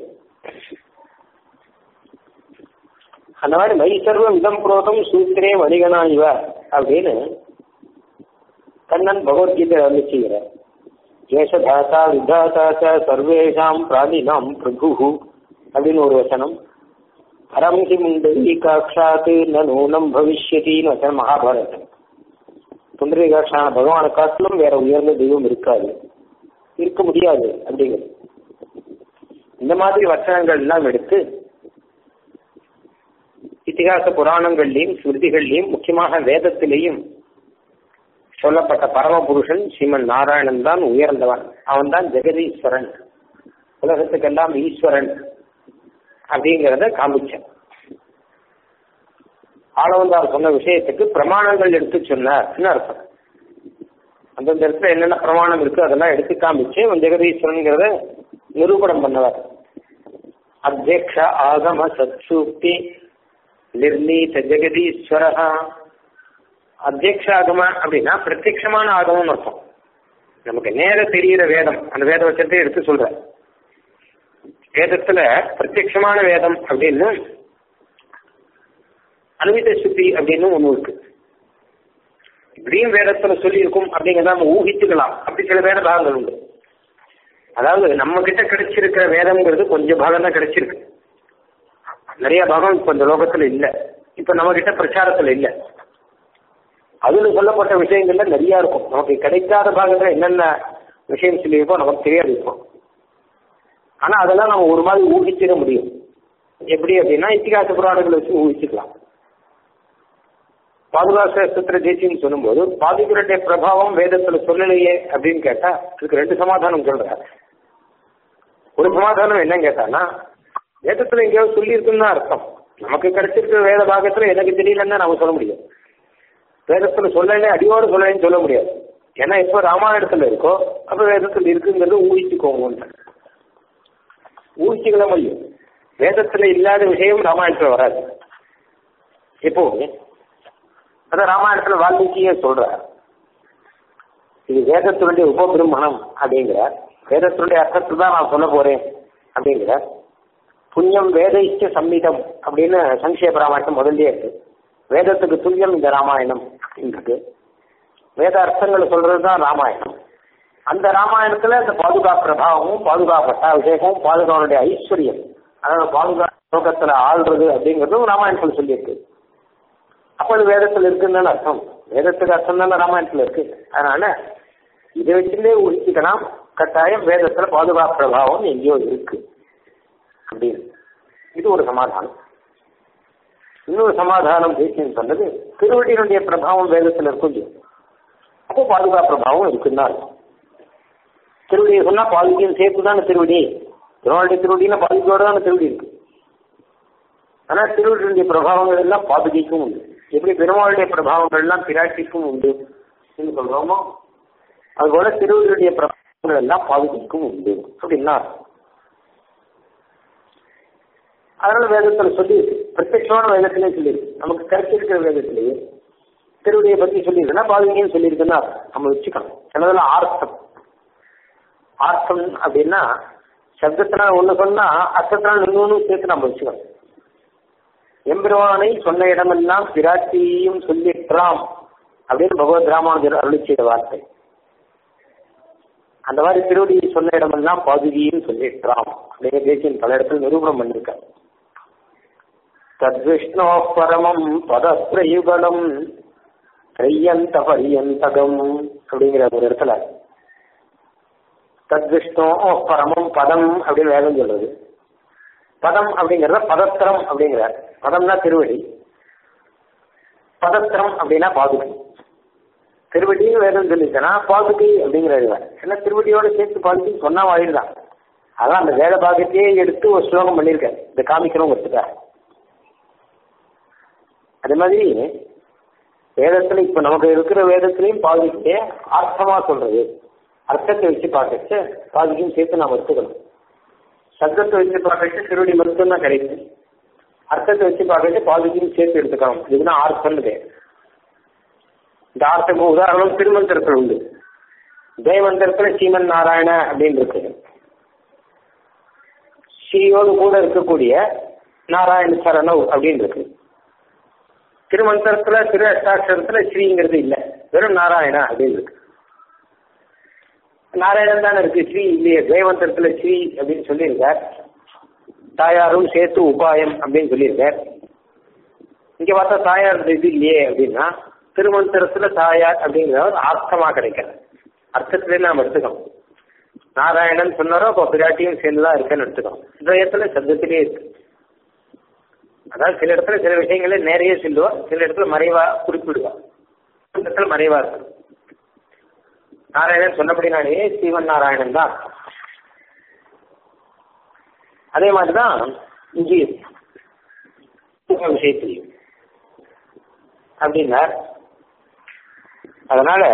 அந்த மாதிரி மை சர்வம் இதம் புரோதம் சூத்திரே வணிகனா இவ அப்படின்னு கண்ணன் பகவத்கீதை வந்து செய்கிறார் ஏஷதாசா விதாசா சர்வேஷாம் பிராணினாம் பிரபு அப்படின்னு ஒரு வசனம் பரம் ஹி புண்டரீகாட்சாத்து ந நூனம் பவிஷ்யத்தின்னு வசனம் மகாபாரதம் புண்டரீகாட்சான பகவானை காட்டிலும் வேற உயர்ந்த தெய்வம் இருக்காது இருக்க முடியாது அப்படிங்கிறது இந்த மாதிரி வசனங்கள் எல்லாம் எடுத்து இத்திகாச புராணங்கள்லையும் ஸ்மிருதிகள்லையும் முக்கியமாக வேதத்திலேயும் சொல்லப்பட்ட பரமபுருஷன் ஸ்ரீமன் நாராயணன் தான் உயர்ந்தவன் அவன் தான் ஜெகதீஸ்வரன் உலகத்துக்கெல்லாம் ஈஸ்வரன் அப்படிங்கிறத காமிச்சான் ஆளவந்தார் சொன்ன விஷயத்துக்கு பிரமாணங்கள் எடுத்து சொன்னார்னு அர்த்தம் அந்தந்த இடத்துல என்னென்ன பிரமாணம் இருக்கு அதெல்லாம் எடுத்து காமிச்சு அவன் ஜெகதீஸ்வரன்கிறத நிரூபணம் பண்ணவர் அத்தியக்ஷ ஆகம சத்சூக்தி நிர்ணீத ஜெகதீஸ்வரா அத்தியக்ஷ ஆகம அப்படின்னா பிரத்யட்சமான ஆகமம் அர்த்தம் நமக்கு நேர தெரிகிற வேதம் அந்த வேத வச்சத்தை எடுத்து சொல்ற வேதத்துல பிரத்யட்சமான வேதம் அப்படின்னு அனுவித சுத்தி அப்படின்னு ஒண்ணு இருக்கு இப்படியும் வேதத்துல சொல்லியிருக்கும் அப்படிங்கிறத நம்ம ஊகிச்சுக்கலாம் அப்படி சில வேத பாகங்கள் உண்டு அதாவது நம்ம கிட்ட கிடைச்சிருக்கிற வேதம்ங்கிறது கொஞ்சம் பாகம் தான் கிடைச்சிருக்கு நிறைய பாகம் இப்ப இந்த லோகத்துல இல்ல இப்ப நம்ம கிட்ட பிரச்சாரத்துல இல்ல அதுல சொல்லப்பட்ட விஷயங்கள்ல நிறைய இருக்கும் நமக்கு கிடைக்காத பாகத்துல என்னென்ன விஷயம் சொல்லியிருக்கோ நமக்கு தெரியாது இருக்கும் ஆனா அதெல்லாம் நம்ம ஒரு மாதிரி ஊகிச்சிட முடியும் எப்படி அப்படின்னா இத்திகாச புராணங்களை வச்சு ஊகிச்சுக்கலாம் பாதுகாசத்திர தேசியம் சொல்லும்போது பாதுகளுடைய பிரபாவம் வேதத்துல சொல்லலையே அப்படின்னு கேட்டா அதுக்கு ரெண்டு சமாதானம் சொல்றாரு ஒரு சமாதானம் என்ன கேட்டானா வேதத்துல எங்கேயாவது சொல்லியிருக்குன்னு அர்த்தம் நமக்கு கிடைச்சிருக்கிற வேத பாகத்துல எனக்கு தெரியலன்னு நம்ம சொல்ல முடியும் வேதத்துல சொல்லலே அடியோடு சொல்லலைன்னு சொல்ல முடியாது ஏன்னா எப்போ ராமாயணத்துல இருக்கோ அப்ப வேதத்துல இருக்குங்கிறது ஊகிச்சுக்கோங்க ஊகிச்சுக்கிட முடியும் வேதத்துல இல்லாத விஷயம் ராமாயணத்துல வராது இப்போ அதான் ராமாயணத்துல வால்மீகியே சொல்றார் இது வேதத்தினுடைய உபபிரம்மணம் அப்படிங்கிறார் வேதத்தினுடைய அர்த்தத்தை தான் நான் சொல்ல போறேன் அப்படிங்கிறார் புண்ணியம் வேதைச்ச சம்மிதம் அப்படின்னு சங்கேப ராமாயணம் முதல்ல இருக்கு வேதத்துக்கு துல்லியம் இந்த ராமாயணம் இருக்கு வேத அர்த்தங்களை சொல்றது தான் ராமாயணம் அந்த ராமாயணத்துல இந்த பாதுகா பிரபாவமும் பாதுகா பட்டாபிஷேகமும் பாதுகாவனுடைய ஐஸ்வர்யம் அதாவது பாதுகா லோகத்துல ஆள்றது அப்படிங்கிறதும் ராமாயணத்துல சொல்லியிருக்கு அப்ப அது வேதத்துல இருக்குன்னு அர்த்தம் வேதத்துக்கு அர்த்தம் தானே ராமாயணத்துல இருக்கு அதனால இதை வச்சுட்டே உரிச்சுக்கலாம் கட்டாயம் வேதத்துல பாதுகா பிரபாவம் எங்கேயோ இருக்கு அப்படின்னு இது ஒரு சமாதானம் இன்னொரு சமாதானம் தேசியம் சொன்னது திருவடியினுடைய பிரபாவம் வேதத்தில் இருக்கும் இல்லையா? அப்போ பாதுகா பிரபாவம் இருக்குன்னா திருவடியை சொன்னா பாதுகையும் சேர்த்து தானே திருவடி திருவாளுடைய திருவடினா பாதுகையோட தானே திருவடி இருக்கு ஆனா திருவடியுடைய பிரபாவங்கள் எல்லாம் பாதுகைக்கும் உண்டு எப்படி பெருமாளுடைய பிரபாவங்கள் எல்லாம் பிராட்டிக்கும் உண்டு என்று சொல்றோமோ அதுபோல திருவடியுடைய பிரபாவங்கள் எல்லாம் பாதுகைக்கும் உண்டு அப்படின்னா அதனால வேதத்துல சொல்லி பிரத்யட்சமான வேதத்திலே சொல்லியிருக்கு நமக்கு கிடைச்சிருக்கிற வேதத்திலேயே திருவடியை பத்தி சொல்லியிருக்குன்னா பாதுகையும் சொல்லியிருக்குன்னா நம்ம வச்சுக்கணும் சிலதெல்லாம் ஆர்த்தம் ஆர்த்தம் அப்படின்னா சப்தத்தினால் ஒண்ணு சொன்னா அர்த்தத்தினால் இன்னொன்னு சேர்த்து நம்ம வச்சுக்கணும் எம்பெருமானை சொன்ன இடமெல்லாம் பிராட்டியையும் சொல்லிட்டாம் அப்படின்னு பகவத் ராமானுஜர் அருளி செய்த வார்த்தை அந்த மாதிரி திருவடியை சொன்ன இடமெல்லாம் பாதுகியும் சொல்லிட்டாம் அப்படின்னு தேசியன் பல இடத்துல நிரூபணம் பண்ணிருக்கார் தத்விஷ்ணோ பரமம் பதப்பிரயுகலம் கையந்த பரியந்தகம் அப்படிங்கிற ஒரு இடத்துல தத்விஷ்ணோ பரமம் பதம் அப்படின்னு வேதம் சொல்றது பதம் அப்படிங்கறத பதத்திரம் அப்படிங்கிறார் பதம்னா திருவடி பதத்திரம் அப்படின்னா பாதுகை திருவடின்னு வேதம் சொல்லிச்சுன்னா பாதுகை அப்படிங்கிறது ஏன்னா திருவடியோட சேர்த்து பாதுகை சொன்னா வாயிடலாம் அதான் அந்த வேத பாகத்தையே எடுத்து ஒரு ஸ்லோகம் பண்ணியிருக்காரு இந்த காமிக்கிறவங்க அதே மாதிரி வேதத்துல இப்ப நமக்கு இருக்கிற வேதத்திலையும் பாதுகையே அர்த்தமா சொல்றது அர்த்தத்தை வச்சு பார்க்கச்சு பாதுகையும் சேர்த்து நாம் எடுத்துக்கணும் சப்தத்தை வச்சு பார்க்கச்சு திருவடி மட்டும்தான் கிடைக்கும் அர்த்தத்தை வச்சு பார்க்கச்சு பாதுகையும் சேர்த்து எடுத்துக்கணும் இதுதான் ஆர்த்தம்னு பேர் இந்த ஆர்த்தம் உதாரணம் திருமந்திரத்தில் உண்டு ஜெயமந்திரத்துல ஸ்ரீமன் நாராயண அப்படின்னு இருக்கு ஸ்ரீயோடு கூட இருக்கக்கூடிய நாராயண சரணவ் அப்படின்னு இருக்கு திருமந்திரத்துல திரு அஷ்டாட்சரத்துல ஸ்ரீங்கிறது இல்லை வெறும் நாராயணா அப்படின்னு இருக்கு நாராயணன் தானே இருக்கு ஸ்ரீ இல்லையே ஜெயமந்திரத்துல ஸ்ரீ அப்படின்னு சொல்லியிருக்கார் தாயாரும் சேர்த்து உபாயம் அப்படின்னு சொல்லியிருக்கார் இங்க பார்த்தா தாயார் இது இல்லையே அப்படின்னா திருமந்திரத்துல தாயார் அப்படிங்கிறது அர்த்தமா கிடைக்கல அர்த்தத்திலே நாம் எடுத்துக்கணும் நாராயணன் சொன்னாரோ அப்போ பிராட்டியும் சேர்ந்துதான் இருக்குன்னு எடுத்துக்கணும் இதயத்துல சப்தத்திலே இருக்கு அதாவது சில இடத்துல சில விஷயங்களை நிறைய சொல்லுவா சில இடத்துல மறைவா குறிப்பிடுவா சில இடத்துல மறைவா இருக்கு நாராயணன் சொன்னபடினாலேயே சிவன் நாராயணன் தான் அதே மாதிரிதான் இங்கேயும் விஷயத்திலையும் அப்படின்னா அதனால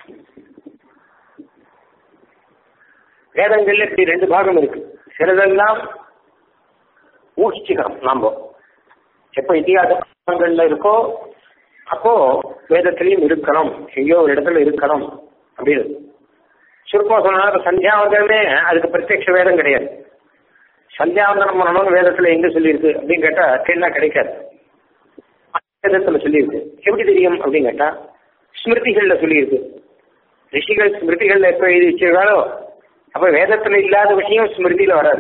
வேதங்கள்ல இப்படி ரெண்டு பாகம் இருக்கு சிலதெல்லாம் ஊகிச்சுக்கிறோம் நாம எப்ப இத்தியாசங்கள்ல இருக்கோ அப்போ வேதத்திலையும் இருக்கணும் எங்கேயோ ஒரு இடத்துல இருக்கணும் அப்படின்னு சுருக்கமா சொன்னா சந்தியாவந்தனமே அதுக்கு பிரத்யட்ச வேதம் கிடையாது சந்தியாவந்தனம் பண்ணணும்னு வேதத்துல எங்க சொல்லியிருக்கு அப்படின்னு கேட்டா கேள்னா கிடைக்காது வேதத்துல சொல்லியிருக்கு எப்படி தெரியும் அப்படின்னு கேட்டா ஸ்மிருதிகள்ல சொல்லியிருக்கு ரிஷிகள் ஸ்மிருதிகள்ல எப்ப எழுதி வச்சிருக்காளோ அப்ப வேதத்துல இல்லாத விஷயம் ஸ்மிருதியில வராது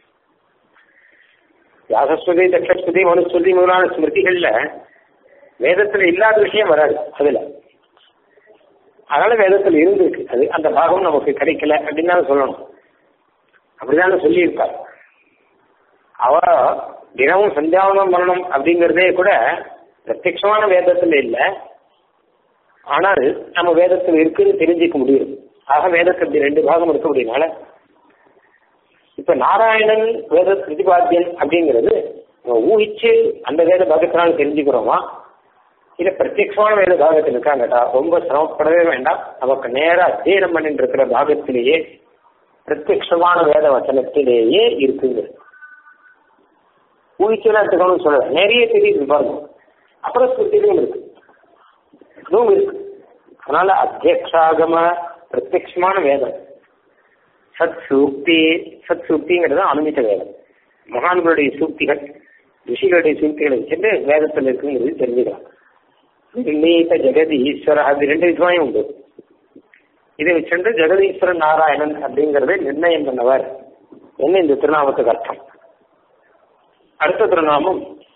வியாசஸ்வதி தட்சஸ்வதி மனுஸ்வதி முதலான ஸ்மிருதிகள்ல வேதத்துல இல்லாத விஷயம் வராது அதுல அதனால வேதத்துல இருந்திருக்கு அது அந்த பாகம் நமக்கு கிடைக்கல அப்படின்னு தான் சொல்லணும் அப்படிதானே சொல்லியிருக்கார் அவ தினமும் சந்தியாவனம் பண்ணணும் அப்படிங்கிறதே கூட பிரத்யட்சமான வேதத்துல இல்லை ஆனால் நம்ம வேதத்தில் இருக்குன்னு தெரிஞ்சுக்க முடியும் ஆக வேதத்தில் இப்படி ரெண்டு பாகம் இருக்க முடியனால இப்ப நாராயணன் வேத பிரதிபாத்தியன் அப்படிங்கிறது நம்ம ஊகிச்சு அந்த வேத பாகத்தினால தெரிஞ்சுக்கிறோமா இல்ல பிரத்யட்சமான வேத பாகத்தில் இருக்காங்கடா ரொம்ப சிரமப்படவே வேண்டாம் நமக்கு நேரா அத்தியனம் பண்ணிட்டு இருக்கிற பாகத்திலேயே பிரத்யட்சமான வேத வச்சனத்திலேயே இருக்குங்க ஊகிச்செல்லாம் எடுத்துக்கணும்னு சொல்ல நிறைய தெரியுது பாருங்க அப்புறம் ஸ்மிருதியிலும் இருக்கு இதுவும் இருக்கு அதனால அத்தியக்ஷாகம பிரத்யட்சமான வேதம் சத் சூக்தி சத் சூக்திங்கிறது அனுமித்த வேதம் மகான்களுடைய சூக்திகள் ரிஷிகளுடைய சூக்திகளை வச்சுட்டு வேதத்தில் இருக்குங்கிறது தெரிஞ்சுக்கலாம் நீத்த ஜெகதி ஈஸ்வர அது ரெண்டு விதமாயும் உண்டு இதை வச்சுட்டு ஜெகதீஸ்வரன் நாராயணன் அப்படிங்கறதை நிர்ணயம் பண்ணவர் என்ன இந்த திருநாமத்துக்கு அர்த்தம் அடுத்த திருநாமம்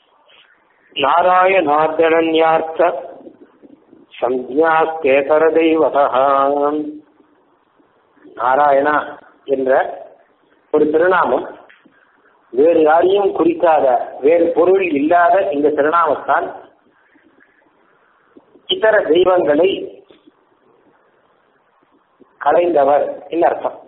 நாராயணார்த்தனன்யார்த்த சஞ்ஞாஸ்தேதர தெய்வதா நாராயணா என்ற ஒரு திருநாமம் வேறு யாரையும் குறிக்காத வேறு பொருள் இல்லாத இந்த திருநாமத்தால் இதர தெய்வங்களை கலைந்தவர் அர்த்தம்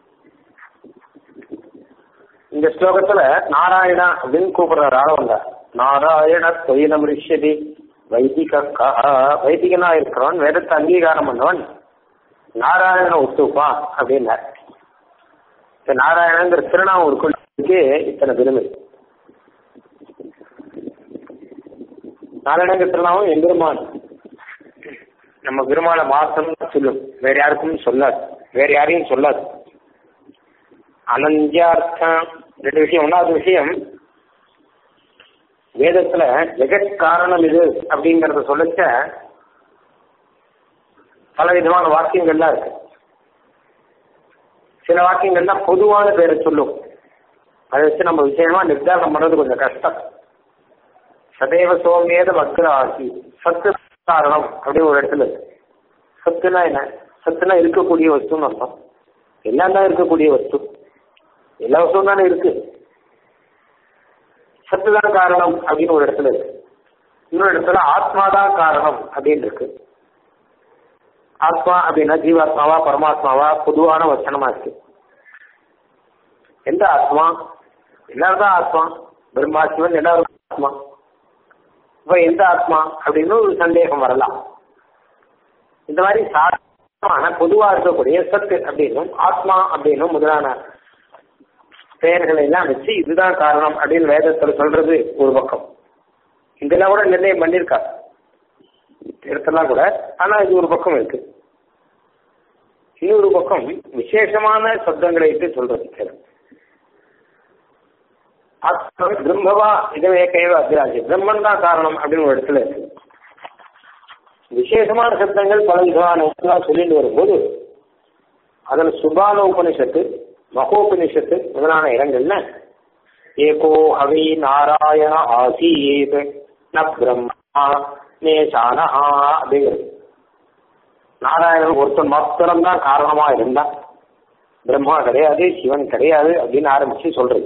இந்த ஸ்லோகத்துல நாராயணா அப்படின்னு கூப்பிடுற ஆள வந்தார் நாராயண தொழிலம் ரிஷதி வைதிக வைதிகனா இருக்கிறவன் வேதத்தை அங்கீகாரம் பண்ணவன் நாராயண ஒத்துப்பான் அப்படின்னார் இந்த நாராயணங்கிற திருநாமம் இருக்குள்ளே இத்தனை பெருமை நாராயணங்கிற திருநாமம் எம்பெருமான் நம்ம பெருமாள மாசம் சொல்லும் வேற யாருக்கும் சொல்லாது வேற யாரையும் சொல்லாது அனந்தியார்த்தம் ரெண்டு விஷயம் ஒன்றாவது விஷயம் வேதத்துல ஜெகத் காரணம் இது அப்படிங்கறத சொல்லச்ச பல விதமான வாக்கியங்கள்லாம் இருக்கு சில வாக்கியங்கள்லாம் பொதுவான பேரை சொல்லும் அதை வச்சு நம்ம விஷயமா நிர்தாரணம் பண்றது கொஞ்சம் கஷ்டம் சதேவ சோமேத மக்கள் ஆசி சத்து காரணம் அப்படின்னு ஒரு இடத்துல இருக்கு சத்துனா என்ன சத்துனா இருக்கக்கூடிய வஸ்துன்னு அர்த்தம் எல்லாம் தான் இருக்கக்கூடிய வஸ்து எல்லா வஸ்துவும் தானே இருக்கு சத்துதான் காரணம் அப்படின்னு ஒரு இடத்துல இருக்கு இன்னொரு இடத்துல ஆத்மாதான் காரணம் அப்படின்னு இருக்கு ஆத்மா அப்படின்னா ஜீவாத்மாவா பரமாத்மாவா பொதுவான வச்சனமா இருக்கு எந்த ஆத்மா எல்லாரும் தான் ஆத்மா பிரம்மா சிவன் எல்லாரும் ஆத்மா இப்ப எந்த ஆத்மா அப்படின்னு ஒரு சந்தேகம் வரலாம் இந்த மாதிரி சாதாரணமான பொதுவா இருக்கக்கூடிய சத்து அப்படின்னும் ஆத்மா அப்படின்னும் முதலான பெயர்களை எல்லாம் வச்சு இதுதான் காரணம் அப்படின்னு வேதத்தில் சொல்றது ஒரு பக்கம் இதெல்லாம் கூட நிர்ணயம் பண்ணியிருக்கா இடத்தெல்லாம் கூட ஆனா இது ஒரு பக்கம் இருக்கு இன்னொரு பக்கம் விசேஷமான சப்தங்களை இட்டு சொல்றது சில பிரம்மவா இதவே கைவ அபிராஜி பிரம்மன் தான் காரணம் அப்படின்னு ஒரு இடத்துல இருக்கு விசேஷமான சப்தங்கள் பல விதமான சொல்லிட்டு வரும்போது அதில் சுபான உபனிஷத்து மகோபனிஷத்து முதலான இடங்கள்ல ஏகோ அவை நாராயண ஆசீத் ந பிரம்மா நேசானா அப்படிங்கிறது நாராயணன் ஒருத்தன் மாத்திரம் தான் காரணமா இருந்தா பிரம்மா கிடையாது சிவன் கிடையாது அப்படின்னு ஆரம்பிச்சு சொல்றது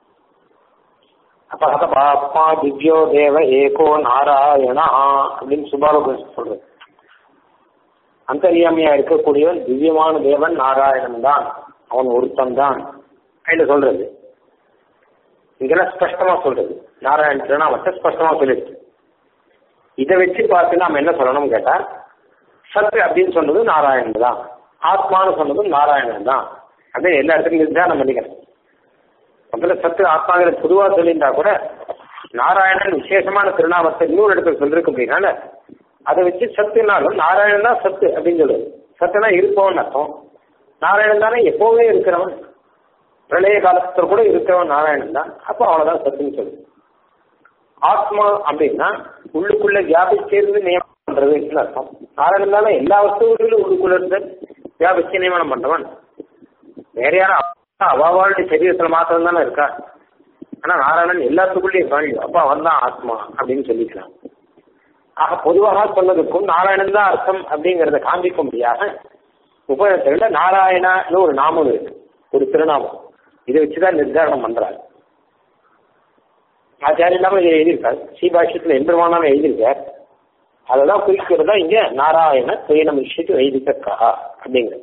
அப்ப அத பாப்பா திவ்யோ தேவ ஏகோ நாராயணா அப்படின்னு சுபாலோபன் சொல்றது அந்தரியாமையா இருக்கக்கூடியவன் திவ்யமான தேவன் நாராயணன் தான் அவன் ஒருத்தன் தான் அப்படின்னு சொல்றது இங்கெல்லாம் ஸ்பஷ்டமா சொல்றது நாராயண திருநாமத்தை ஸ்பஷ்டமா சொல்லிடுச்சு இதை வச்சு பார்த்து நாம என்ன சொல்லணும் கேட்டா சத்து அப்படின்னு சொன்னது நாராயணன் தான் ஆத்மான்னு சொன்னதும் நாராயணன் தான் அப்படின்னு எல்லா இடத்துலையும் நிர்தானம் பண்ணிக்கிறேன் முதல்ல சத்து ஆத்மாங்கிற பொதுவா சொல்லியிருந்தா கூட நாராயணன் விசேஷமான திருநாமத்தை இன்னொரு இடத்துல சொல்லிருக்கு அப்படின்னால அதை வச்சு சத்துனாலும் நாராயணன் தான் சத்து அப்படின்னு சொல்லுது சத்துனா இருப்பவன் அர்த்தம் நாராயணன் தானே எப்பவுமே இருக்கிறவன் பிரளய காலத்துல கூட இருக்கிறவன் நாராயணன் தான் அப்போ அவ்வளவுதான் சத்துன்னு சொல்லுது ஆத்மா அப்படின்னா உள்ளுக்குள்ள வியாபிச்சிருந்து நியமனம் பண்றதுன்னு அர்த்தம் நாராயணன் தானே எல்லா வஸ்துகளிலும் உள்ளுக்குள்ள இருந்து வியாபிச்சு நியமனம் பண்றவன் வேற யாரும் அவாவாளுடைய சரீரத்துல மாத்திரம் தானே இருக்கா ஆனா நாராயணன் எல்லாத்துக்குள்ளேயும் இருக்கான் அப்ப அவன் தான் ஆத்மா அப்படின்னு சொல்லிக்கலாம் ஆக பொதுவாக சொன்னதுக்கும் நாராயணன் தான் அர்த்தம் அப்படிங்கறத காண்பிக்க முடியாத உபயோகத்துல நாராயணான்னு ஒரு நாமம் இருக்கு ஒரு திருநாமம் இதை வச்சுதான் நிர்தாரணம் பண்றாரு ஆச்சாரிய இல்லாம இதை எழுதியிருக்காரு ஸ்ரீபாஷ்யத்துல எம்பெருமானாலும் எழுதியிருக்கார் அதெல்லாம் குறிக்கிறது தான் இங்க நாராயண துயனம் விஷயத்து வைதிகக்கா அப்படிங்கிறது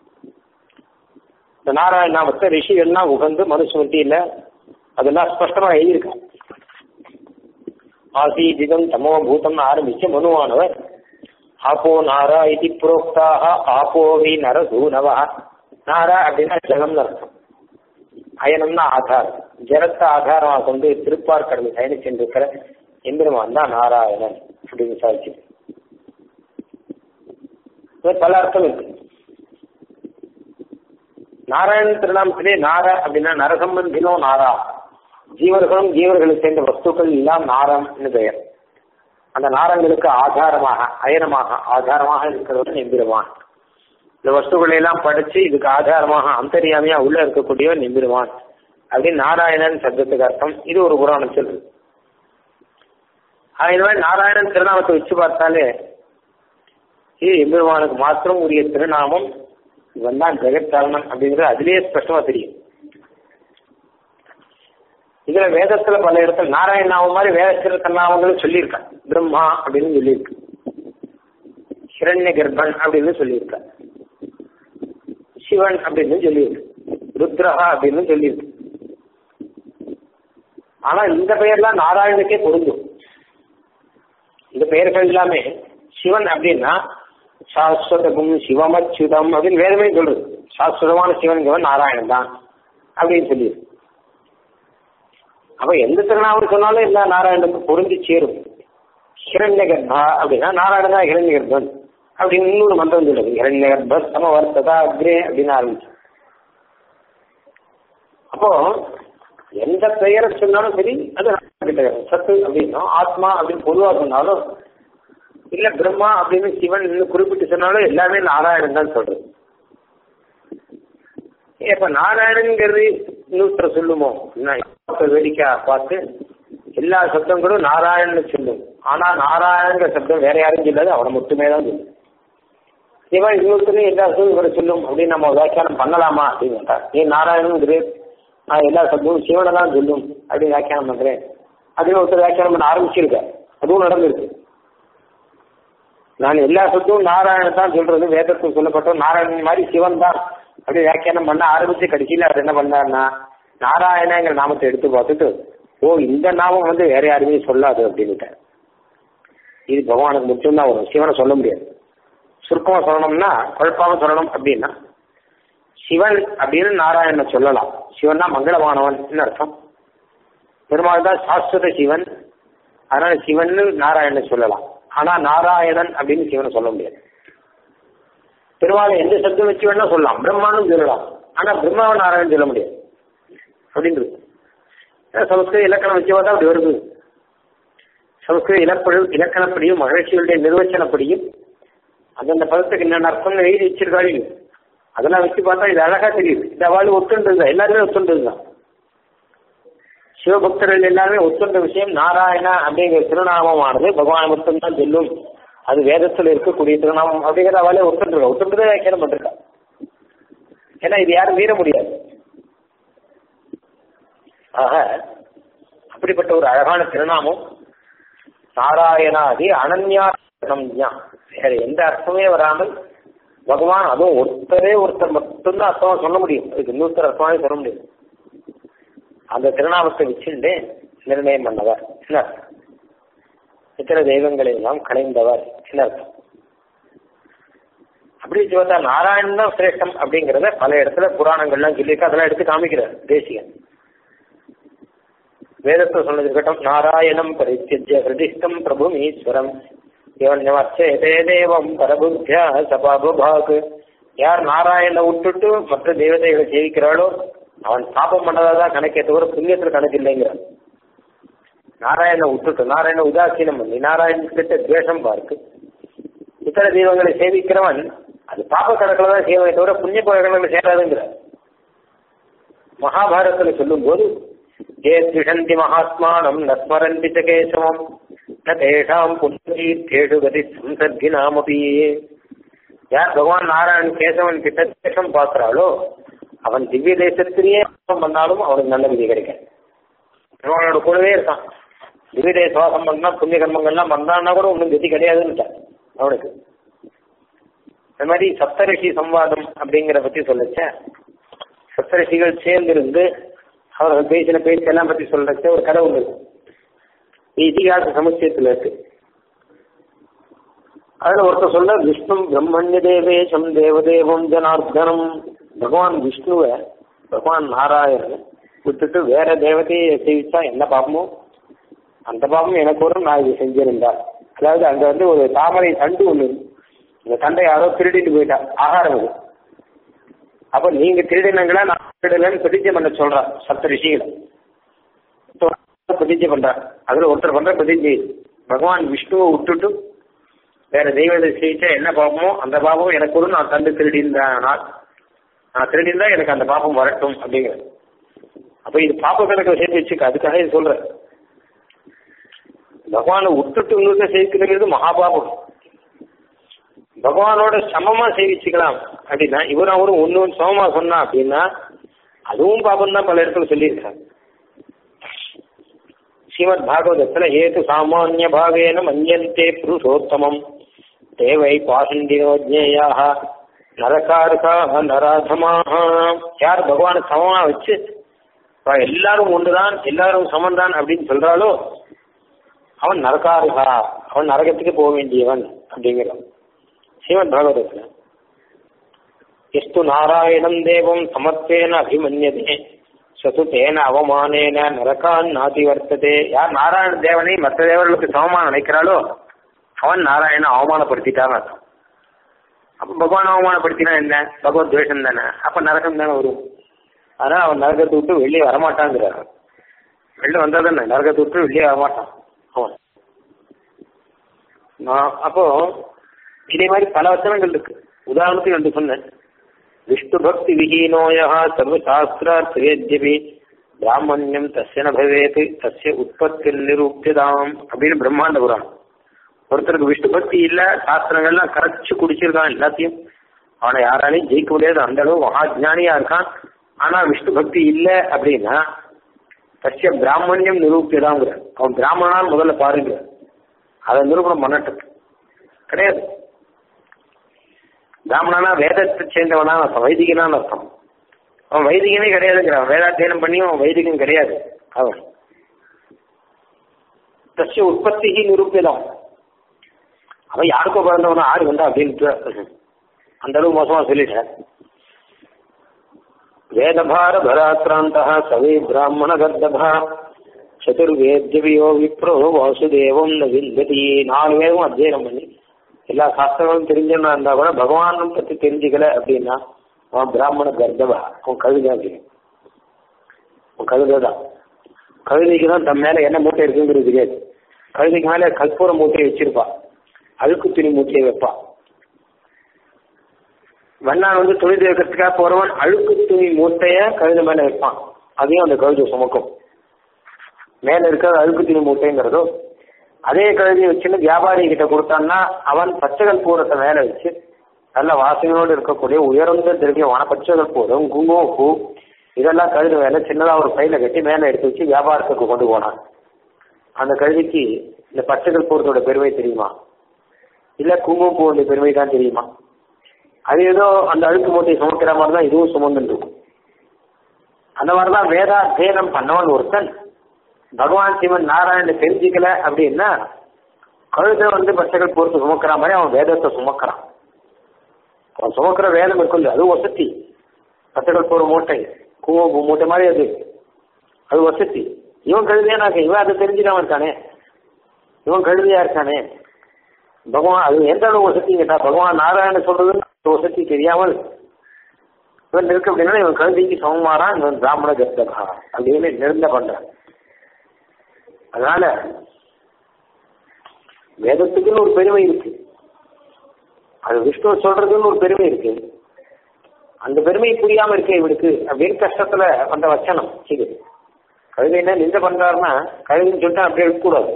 இந்த நாராயண நாமத்தை ரிஷிகள்லாம் உகந்து மனுஸ்மிருதியில அதெல்லாம் ஸ்பஷ்டமா எழுதியிருக்காங்க ஆசீதிதம் தமோ பூதம் ஆரம்பிச்ச மனுவானவர் ஆப்போ நாரா இது புரோக்தாக ஆப்போவி நரசூனவா நாரா அப்படின்னா ஜலம்னு அர்த்தம் அயனம்னா ஆதாரம் ஜலத்தை ஆதாரமாக கொண்டு திருப்பார் கடமை பயணிச்சென்றிருக்கிற எம்பெருமான் தான் நாராயணன் அப்படின்னு சாதிச்சு பல அர்த்தம் இருக்கு நாராயணன் திருநாமத்திலே நாரா அப்படின்னா நரசம்பந்தினோ நாரா ஜீவர்களும் ஜீவர்களை சேர்ந்த வஸ்துக்கள் எல்லாம் நாரம்னு பெயர் அந்த நாரங்களுக்கு ஆதாரமாக அயனமாக ஆதாரமாக இருக்கிறவன் எம்பிடுவான் இந்த வஸ்துக்களை எல்லாம் படிச்சு இதுக்கு ஆதாரமாக அந்தரியாமையா உள்ள இருக்கக்கூடியவன் எம்பிடுவான் அப்படின்னு நாராயணன் சப்தத்துக்கு அர்த்தம் இது ஒரு புராணம் சொல்லுது இந்த மாதிரி நாராயணன் திருநாமத்தை வச்சு பார்த்தாலே இது எம்பெருமானுக்கு மாத்திரம் உரிய திருநாமம் இவன் தான் ஜெகத் காரணம் அப்படிங்கிறது அதுலேயே ஸ்பஷ்டமா தெரியும் இதுல வேதத்துல பல இடத்துல நாராயணாவும் மாதிரி வேதத்துல தன்னாவங்களும் சொல்லியிருக்கா பிரம்மா அப்படின்னு சொல்லியிருக்கு ஹிரண்ய கர்ப்பன் அப்படின்னு சொல்லியிருக்கா சிவன் அப்படின்னு சொல்லியிருக்கு ருத்ரஹா அப்படின்னு சொல்லியிருக்கு ஆனா இந்த பெயர்லாம் நாராயணுக்கே பொருந்தும் இந்த பெயர்கள் எல்லாமே சிவன் அப்படின்னா சாஸ்வதகும் சிவமச்சுதம் அப்படின்னு வேதமே சொல்றது சாஸ்வதமான சிவன்கிறவன் நாராயணன் தான் அப்படின்னு சொல்லியிருக்கு அப்ப எந்த திருநாமம் சொன்னாலும் எல்லா நாராயணனுக்கு பொருந்தி சேரும் ஹிரண்ய கர்ப்பா அப்படின்னா நாராயணன் தான் ஹிரண்ய கர்ப்பன் அப்படின்னு இன்னொரு மந்திரம் சொல்லுது ஹிரண்ய கர்ப்ப சமவர்த்ததா அக்ரே அப்படின்னு ஆரம்பிச்சு அப்போ எந்த பெயரை சொன்னாலும் சரி அது சத்து அப்படின்னும் ஆத்மா அப்படின்னு பொதுவா சொன்னாலும் இல்ல பிரம்மா அப்படின்னு சிவன் குறிப்பிட்டு சொன்னாலும் எல்லாமே நாராயணன் தான் சொல்றது இப்ப நாராயணங்கிறது இன்னொருத்தர் சொல்லுமோ வேடிக்கை பார்த்து எல்லா சப்தங்களும் நாராயணன் சொல்லும் ஆனா நாராயணங்கிற சப்தம் வேற யாரும் சொல்லாது அவனை மட்டுமே தான் சொல்லும் சிவன் இன்னொருத்தரும் எல்லா சப்தம் இவரை சொல்லும் அப்படின்னு நம்ம வியாக்கியானம் பண்ணலாமா அப்படின்னு கேட்டா நீ நாராயணங்கிறது நான் எல்லா சப்தமும் சிவனை தான் சொல்லும் அப்படின்னு வியாக்கியானம் பண்றேன் அப்படின்னு ஒருத்தர் வியாக்கியானம் பண்ண ஆரம்பிச்சிருக்கேன் அதுவும் நடந்திருக்கு நான் எல்லா சப்தமும் நாராயணன் தான் சொல்றது வேதத்தில் சொல்லப்பட்டோம் நாராயணன் மாதிரி சிவன் தான் அப்படி வியாக்கியானம் பண்ண ஆரம்பிச்சு கடைசியில் அவர் என்ன பண்ணாருன்னா நாராயணங்கிற நாமத்தை எடுத்து பார்த்துட்டு ஓ இந்த நாமம் வந்து வேற யாருமே சொல்லாது அப்படின்னுட்டார் இது பகவானுக்கு மட்டும்தான் வரும் சிவனை சொல்ல முடியாது சுருக்கமா சொல்லணும்னா குழப்பாம சொல்லணும் அப்படின்னா சிவன் அப்படின்னு நாராயணனை சொல்லலாம் சிவன் தான் மங்களமானவன் அர்த்தம் பெருமாள் தான் சாஸ்வத சிவன் அதனால சிவன் நாராயணன் சொல்லலாம் ஆனா நாராயணன் அப்படின்னு சிவனை சொல்ல முடியாது பெருமாளை எந்த சப்தம் வச்சு வேணா சொல்லலாம் பிரம்மானும் சொல்லலாம் ஆனா பிரம்மாவை நாராயணன் சொல்ல முடியாது அப்படின்றது சமஸ்கிருத இலக்கணம் வச்சு பார்த்தா அப்படி வருது சமஸ்கிருத இலப்படி இலக்கணப்படியும் மகிழ்ச்சிகளுடைய நிர்வச்சனப்படியும் அந்தந்த பதத்துக்கு என்னென்ன அர்த்தம் எழுதி வச்சிருக்காரு அதெல்லாம் வச்சு பார்த்தா இது அழகா தெரியுது இந்த அவள் ஒத்துன்றது தான் எல்லாருமே ஒத்துன்றது தான் சிவபக்தர்கள் எல்லாருமே ஒத்துன்ற விஷயம் நாராயணா அப்படிங்கிற திருநாமமானது பகவான் மட்டும்தான் சொல்லும் அது வேதத்தில் இருக்கக்கூடிய திருநாமம் அப்படிங்கிற அவளே ஒத்துன்றா ஒத்துன்றதே வியாக்கியானம் பண்ணிருக்கா ஏன்னா இது யாரும் மீற முடியாது ஆக அப்படிப்பட்ட ஒரு அழகான திருநாமம் நாராயணாதி அனன்யாசனம் வேற எந்த அர்த்தமே வராமல் பகவான் அதுவும் ஒருத்தரே ஒருத்தர் மட்டும்தான் அர்த்தமா சொல்ல முடியும் அதுக்கு இன்னொருத்தர் அர்த்தமாவே சொல்ல முடியும் அந்த திருநாமத்தை வச்சுட்டு நிர்ணயம் பண்ணவர் என்ன இத்தனை தெய்வங்களை எல்லாம் கலைந்தவர் என்ன அர்த்தம் அப்படி வச்சு பார்த்தா நாராயணன் தான் சிரேஷ்டம் அப்படிங்கிறத பல இடத்துல புராணங்கள்லாம் சொல்லியிருக்கு அதெல்லாம் எடுத்து காமிக்கிறார் தேசிகன் வேதத்தை சொன்னது இருக்கட்டும் நாராயணம் பரித்தியஜ்ய ஹிருதிஷ்டம் பிரபு ஈஸ்வரம் இவன்யமர்ச்சேதே தேவம் பரபுத்தியா சபாபுபாக் யார் நாராயணனை விட்டுட்டு மற்ற தெய்வதைகளை சேவிக்கிறாளோ அவன் பாப்பம் பண்ணதா தான் கணக்கே தவிர புண்ணியத்தில் கணக்கு இல்லைங்கிறான் நாராயணனை விட்டுட்டு நாராயண உதாசீனம் பண்ணி நாராயணன் கிட்ட துவேஷம் பார்க்கு இத்தர தெய்வங்களை சேவிக்கிறவன் அது பாப்ப கணக்கில் தான் சேவை தவிர புண்ணிய கணக்கில் சேராதுங்கிறார் மகாபாரதத்துல சொல்லும் போது ஏ திஷந்தி மகாத்மானம் நஸ்மரந்தி ச கேசவம் ந தேஷாம் புண்ணியேஷு கதி சம்சர்கி நாமபி யார் பகவான் நாராயணன் கேசவன் கிட்ட தேசம் பார்க்கிறாளோ அவன் திவ்ய தேசத்திலேயே பண்ணாலும் அவனுக்கு நல்ல விதி கிடைக்கும் பகவானோட கூடவே இருக்கான் திவ்ய தேச வாசம் பண்ணா புண்ணிய கர்மங்கள்லாம் பண்ணான்னா கூட ஒன்றும் கதி கிடையாதுன்னு அவனுக்கு இந்த மாதிரி சப்தரிஷி சம்வாதம் அப்படிங்கிற பத்தி சொல்லுச்ச சப்தரிஷிகள் சேர்ந்திருந்து அவர்கள் பேசின பேச்செல்லாம் பத்தி சொல்றச்ச ஒரு கதை உண்டு இதிகாச சமுச்சயத்துல இருக்கு அதுல ஒருத்தர் சொல்ல விஷ்ணு பிரம்மண்ய தேவேசம் தேவதேவம் ஜனார்தனம் பகவான் விஷ்ணுவை பகவான் நாராயணன் விட்டுட்டு வேற தேவதையை சேவிச்சா என்ன பாப்பமோ அந்த பாப்பம் எனக்கு வரும் நான் இது செஞ்சிருந்தா அதாவது அங்க வந்து ஒரு தாமரை தண்டு ஒண்ணு இந்த தண்டை யாரோ திருடிட்டு போயிட்டா ஆகாரம் அது அப்ப நீங்க திருடினங்களா நான் திருடலன்னு பிரதிஜை பண்ண சொல்றான் சப்த ரிஷிகளை பிரதிஜை பண்றான் அதுல ஒருத்தர் பண்ற பிரதிஜை பகவான் விஷ்ணுவை விட்டுட்டு வேற தெய்வத்தை செய்யிச்சா என்ன பாப்பமோ அந்த பாபம் எனக்கு ஒரு நான் தண்டு திருடிந்தான் நான் திருடிந்தா எனக்கு அந்த பாப்பம் வரட்டும் அப்படிங்கிறது அப்ப இது பாப்ப கணக்கில் சேர்த்து வச்சுக்க அதுக்காக இது சொல்றேன் பகவானை விட்டுட்டு உங்களுக்கு சேவிக்கிறது மகாபாபம் பகவானோட சமமா சேவிச்சுக்கலாம் அப்படின்னா இவர் அவரும் ஒன்னு சமமா சொன்னா அப்படின்னா அதுவும் பாபம் தான் பல இடத்துல சொல்லியிருக்காங்க ஸ்ரீமத் பாகவதத்துல ஏது சாமானிய பாவேன மன்யந்தே புருஷோத்தமம் தேவை பாசண்டினோ ஜேயாக நரகாருக்காக நராதமாக யார் பகவானை சமமா வச்சு "அப்பா, எல்லாரும் ஒன்றுதான் எல்லாரும் சமன்தான் அப்படின்னு சொல்றாலோ அவன் நரகாருகா அவன் நரகத்துக்கு போக வேண்டியவன் அப்படிங்கிறான் ஸ்ரீமத் பாகவதத்துல எஸ்து நாராயணம் தேவம் சமத்வேன அபிமன்யதே சது தேன அவமானேன நரகான் நாதி வர்த்ததே யார் நாராயண தேவனை மற்ற தேவர்களுக்கு சமமா நினைக்கிறாளோ அவன் நாராயண அவமானப்படுத்திட்டான்னு அர்த்தம் அப்ப பகவான் அவமானப்படுத்தினா என்ன பகவத் துவேஷம் தானே அப்ப நரகம் தானே வரும் அதனால அவன் நரகத்தை விட்டு வெளியே வரமாட்டாங்கிறார் வெளில வந்தா தானே நரகத்தை விட்டு வெளியே வரமாட்டான் அவன் நான் அப்போ இதே மாதிரி பல வச்சனங்கள் இருக்கு உதாரணத்துக்கு ரெண்டு சொன்னேன் விஷ்ணு பக்தி விஹீனோயா சர்வசாஸ்திரார்த்த வேத்யபி பிராமணியம் தஸ்ய ந பவேத் தஸ்ய உற்பத்தி நிரூபியதாம் அப்படின்னு பிரம்மாண்ட புராணம் ஒருத்தருக்கு விஷ்ணு பக்தி இல்ல சாஸ்திரங்கள்லாம் கரைச்சு குடிச்சிருக்கான் எல்லாத்தையும் அவனை யாராலையும் ஜெயிக்க முடியாது அந்த அளவு மகாஜானியா இருக்கான் ஆனா விஷ்ணு பக்தி இல்ல அப்படின்னா தஸ்ய பிராமணியம் நிரூபியதாங்கிற அவன் பிராமணான்னு முதல்ல பாருங்க அதை நிரூபணம் பண்ணட்டும் கிடையாது பிராமணனா வேதத்தை சேர்ந்தவனா அர்த்தம் வைதிகனான்னு அர்த்தம் அவன் வைதிகனே கிடையாதுங்கிறான் வேதாத்தியனம் பண்ணியும் அவன் வைதிகன் கிடையாது அவன் தஸ்ய உற்பத்தி நிரூபியதான் அவன் யாருக்கோ பிறந்தவனா ஆறு வந்தா அப்படின்ட்டு அந்த அளவு மோசமா சொல்லிட்டார் வேதபார பராக்கிராந்த சவே பிராமண கர்தபா சதுர்வேத்யவியோ விப்ரோ வாசுதேவம் ந விந்ததி நாலு வேதமும் அத்தியனம் பண்ணி எல்லா சாஸ்திரங்களும் தெரிஞ்சவனா இருந்தா கூட பகவானும் பத்தி தெரிஞ்சுக்கல அப்படின்னா அவன் பிராமண கர்தபா அவன் கவிதை அப்படின்னு அவன் கவிதை தான் கவிதைக்கு தான் தன் மேல என்ன மூட்டை இருக்குங்கிறது தெரியாது கவிதைக்கு மேல கற்பூர மூட்டையை வச்சிருப்பா அழுக்கு துணி மூட்டையை வைப்பா வண்ணான் வந்து துணி துவைக்கிறதுக்காக போறவன் அழுக்கு துணி மூட்டைய கவிதை மேல வைப்பான் அதையும் அந்த கவிதை சுமக்கும் மேல இருக்கிறது அழுக்கு துணி மூட்டைங்கிறதோ அதே கழுதியை வச்சுன்னு வியாபாரி கிட்ட கொடுத்தான்னா அவன் பச்சைகள் பூரத்தை மேல வச்சு நல்ல வாசனையோடு இருக்கக்கூடிய உயர்ந்த திரவியமான பச்சைகள் பூரம் குங்குமம் பூ இதெல்லாம் கழுது மேல சின்னதா ஒரு பையில கட்டி மேல எடுத்து வச்சு வியாபாரத்துக்கு கொண்டு போனான் அந்த கழுதிக்கு இந்த பச்சைகள் பூரத்தோட பெருமை தெரியுமா இல்ல குங்குமம் பூவோட பெருமை தான் தெரியுமா அது ஏதோ அந்த அழுக்கு மூட்டையை சுமக்கிற மாதிரி தான் இதுவும் சுமந்துட்டு இருக்கும் அந்த மாதிரிதான் வேதாத்தியனம் பண்ணவன் ஒருத்தன் பகவான் சிவன் நாராயணன் தெரிஞ்சுக்கல அப்படின்னா கழுதை வந்து பச்சைகள் பொறுத்து சுமக்கிற மாதிரி அவன் வேதத்தை சுமக்கிறான் அவன் சுமக்கிற வேதம் இருக்குல்ல அது வசதி பச்சைகள் போற மூட்டை குங்கும மூட்டை மாதிரி அது அது வசதி இவன் கழுதையானாக்க இவன் அதை தெரிஞ்சுக்காம இருக்கானே இவன் கழுதையா இருக்கானே பகவான் அது எந்த அளவு வசதி கேட்டா பகவான் நாராயண சொல்றது அந்த வசதி தெரியாமல் இவன் இருக்கு அப்படின்னா இவன் கழுதைக்கு சமமாறான் இவன் பிராமண கர்த்தகா அப்படின்னு நிர்ணயம் பண்றான் அதனால வேதத்துக்குன்னு ஒரு பெருமை இருக்கு அது விஷ்ணு சொல்றதுன்னு ஒரு பெருமை இருக்கு அந்த பெருமை புரியாம இருக்கே இவனுக்கு அப்படின்னு கஷ்டத்துல வந்த வச்சனம் இது கழுதை என்ன நிந்த பண்றாருன்னா கழுதைன்னு சொல்லிட்டு அப்படியே இருக்கக்கூடாது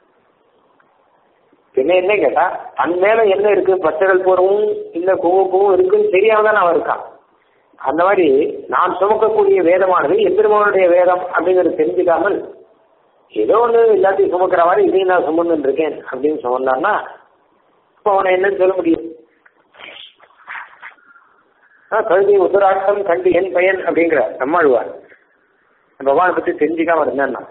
பின்ன என்ன கேட்டா தன் மேல என்ன இருக்கு பச்சைகள் பூரவும் இல்ல குங்குமப்பூவும் இருக்குன்னு தெரியாம தான் அவன் இருக்கான் அந்த மாதிரி நான் சுமக்கக்கூடிய வேதமானது எம்பெருமானுடைய வேதம் அப்படிங்கிறது தெரிஞ்சுக்காமல் ஏதோ ஒன்று எல்லாத்தையும் சுமக்கிற மாதிரி இதையும் நான் சுமந்துட்டு இருக்கேன் அப்படின்னு சொன்னான்னா இப்போ அவனை என்னன்னு சொல்ல முடியும் கழுதி உத்தராட்டம் கண்டு என் பையன் அப்படிங்கிற நம்மாழ்வார் பகவானை பத்தி தெரிஞ்சுக்காம இருந்தான்னா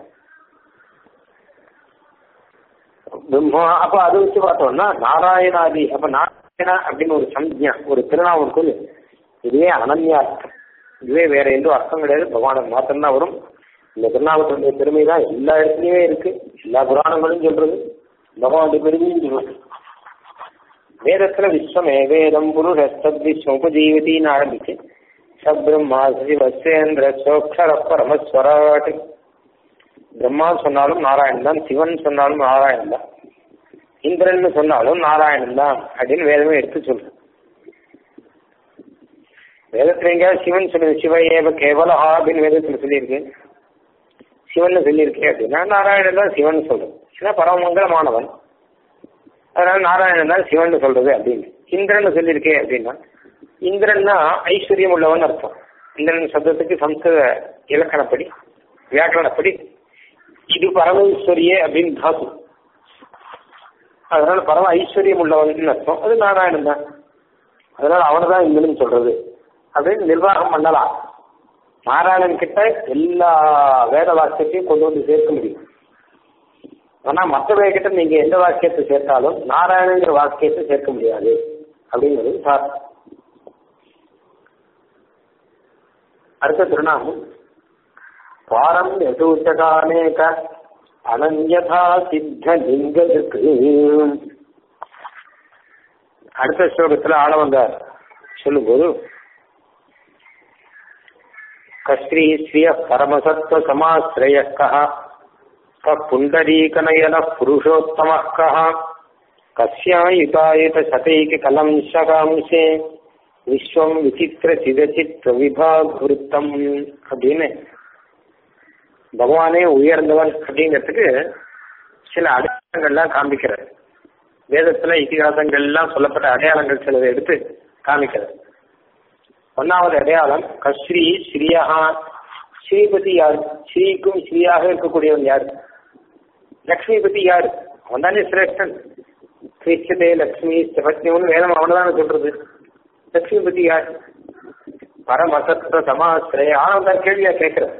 பிரம்மா அப்ப அதை வச்சு பார்த்தோம்னா நாராயணாதி அப்ப நாராயணா அப்படின்னு ஒரு சம்ஜா ஒரு திருநாவுக்குள் இதுவே அனன்யார்த்தம் இதுவே வேற எந்த அர்த்தம் கிடையாது பகவானுக்கு மாத்திரம்தான் வரும் இந்த திருநாவுக்குடைய பெருமை தான் எல்லா இடத்துலயுமே இருக்கு எல்லா புராணங்களும் சொல்றது பகவானுடைய பெருமையும் சொல்றது வேதத்துல விஸ்வமே வேதம் புருஷத் விஸ்வம் உபஜீவத்தின்னு ஆரம்பிச்சு சப்ரம்மா சிவசேந்திர சோக்ஷர பரமஸ்வராட் பிரம்மா சொன்னாலும் நாராயணன் தான் சிவன் சொன்னாலும் நாராயணன் தான் இந்திரன் சொன்னாலும் நாராயணன் தான் அப்படின்னு வேதமே எடுத்து சொல்றது வேதத்துல எங்கேயாவது சிவன் சொல்லுது சிவ ஏவ கேவலஹா அப்படின்னு வேதத்துல சொல்லியிருக்கு சிவன் சொல்லியிருக்கேன் அப்படின்னா நாராயணன் தான் சிவன் சொல்றது ஏன்னா பரமமங்கலமானவன் அதனால நாராயணன் தான் சிவன் சொல்றது அப்படின்னு இந்திரன் சொல்லியிருக்கேன் அப்படின்னா இந்திரன்னா ஐஸ்வர்யம் உள்ளவன் அர்த்தம் இந்திரன் சப்தத்துக்கு சம்ஸ்கிருத இலக்கணப்படி வியாக்கரணப்படி இது பரமேஸ்வரியே அப்படின்னு தாத்து அதனால பரம ஐஸ்வர்யம் உள்ளவன் அர்த்தம் அது நாராயணன் தான் அதனால அவனை தான் இங்கன்னு சொல்றது அப்படின்னு நிர்வாகம் பண்ணலாம் நாராயணன் கிட்ட எல்லா வேத வாக்கியத்தையும் கொண்டு வந்து சேர்க்க முடியும் ஆனா மற்ற கிட்ட நீங்க எந்த வாக்கியத்தை சேர்த்தாலும் நாராயணங்கிற வாக்கியத்தை சேர்க்க முடியாது அப்படிங்கிறது சார் அடுத்த திருநாமம் பாரம் யசூச்சகானேக அனன்யதா சித்த லிங்கத்துக்கு அடுத்த ஸ்லோகத்துல ஆள வந்தார் சொல்லும்போது கஸ்ரீ ஸ்ரீய பரமசத்வ சமாசிரய புண்டரீகனயன புருஷோத்தம கஸ்யாயுதாயுத சதைக கலம்சகாம்சே விஸ்வம் விசித்திர சிதச்சித்ர விபாகிருத்தம் அப்படின்னு பகவானே உயர்ந்தவன் அப்படிங்கிறதுக்கு சில அடையாளங்கள்லாம் காண்பிக்கிறார் வேதத்துல இதிகாசங்கள்லாம் சொல்லப்பட்ட அடையாளங்கள் சிலதை எடுத்து காமிக்கிறார் ஒன்னாவது அடையாளம் கஸ்ரீ ஸ்ரீயா ஸ்ரீபதி யார் ஸ்ரீக்கும் ஸ்ரீயாக இருக்கக்கூடியவன் யார் லக்ஷ்மிபதி யார் அவன் தானே சிரேஷ்டன் கிருஷ்ணதே லக்ஷ்மி பத்னிவன் வேதம் அவனதானே சொல்றது லக்ஷ்மிபதி யார் பரமசத்வ சமாசிரய ஆனவன் தான் கேள்வியா கேட்கிறேன்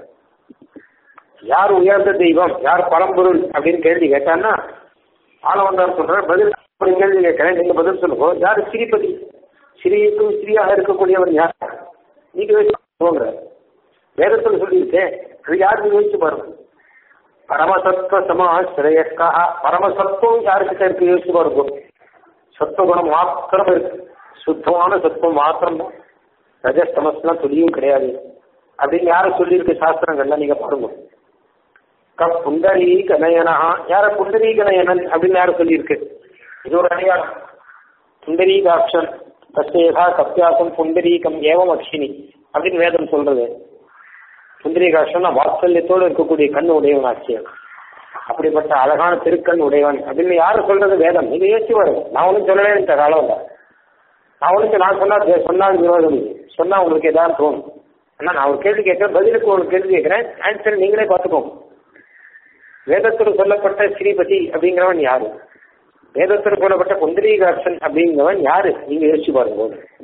யார் உயர்ந்த தெய்வம் யார் பரம்பொருள் அப்படின்னு கேள்வி கேட்டான்னா ஆளவன் தான் சொல்ற பதில் ஒரு கேள்வி கேட்கிறேன் நீங்க பதில் சொல்லுங்க யார் ஸ்ரீபதி ஸ்ரீக்கும் ஸ்ரீயாக இருக்கக்கூடியவன் யார் நீங்க போங்க வேதத்தில் சொல்லியிருக்கேன் அது யார் நீங்க யோசிச்சு பாருங்க பரமசத்வ சமாசிரயக்காக பரமசத்துவம் யாருக்கிட்ட இருக்கு யோசிச்சு பாருங்க சத்துவகுணம் மாத்திரம் இருக்கு சுத்தமான சத்துவம் மாத்திரம் தான் ரஜஸ்தமஸ்லாம் துளியும் கிடையாது அப்படின்னு யார சொல்லியிருக்கு சாஸ்திரங்கள்ல நீங்க பாருங்க க புண்டரீக நயனா யார புண்டரீக நயனன் அப்படின்னு யார சொல்லியிருக்கு இது ஒரு அடையாளம் புண்டரீகாட்சன் தசேகா கப்பியாசம் புண்டரீகம் ஏவம் அக்ஷினி அப்படின்னு வேதம் சொல்றது புண்டரீகாட்சன் வாத்சல்யத்தோடு இருக்கக்கூடிய கண் உடையவன் ஆட்சியன் அப்படிப்பட்ட அழகான திருக்கண் உடையவன் அப்படின்னு யாரு சொல்றது வேதம் இது யோசிச்சு வரும் நான் ஒன்றும் சொல்லவே இந்த காலம் இல்லை நான் ஒன்றுக்கு நான் சொன்னா சொன்னால் விரோதம் இல்லை சொன்னா உங்களுக்கு ஏதாவது தோணும் ஆனா நான் ஒரு கேள்வி கேட்கிறேன் பதிலுக்கு ஒரு கேள்வி கேட்கிறேன் ஆன்சர் நீங்களே பார்த்துக்கோங்க வேதத்தில் சொல்லப்பட்ட ஸ்ரீபதி அப்படிங்கிறவன் யாரு வேதத்தில் சொல்லப்பட்ட குந்தரீகாட்சன் அப்படிங்கிறவன் யாரு நீங்க யோசிச்சு பாருங்க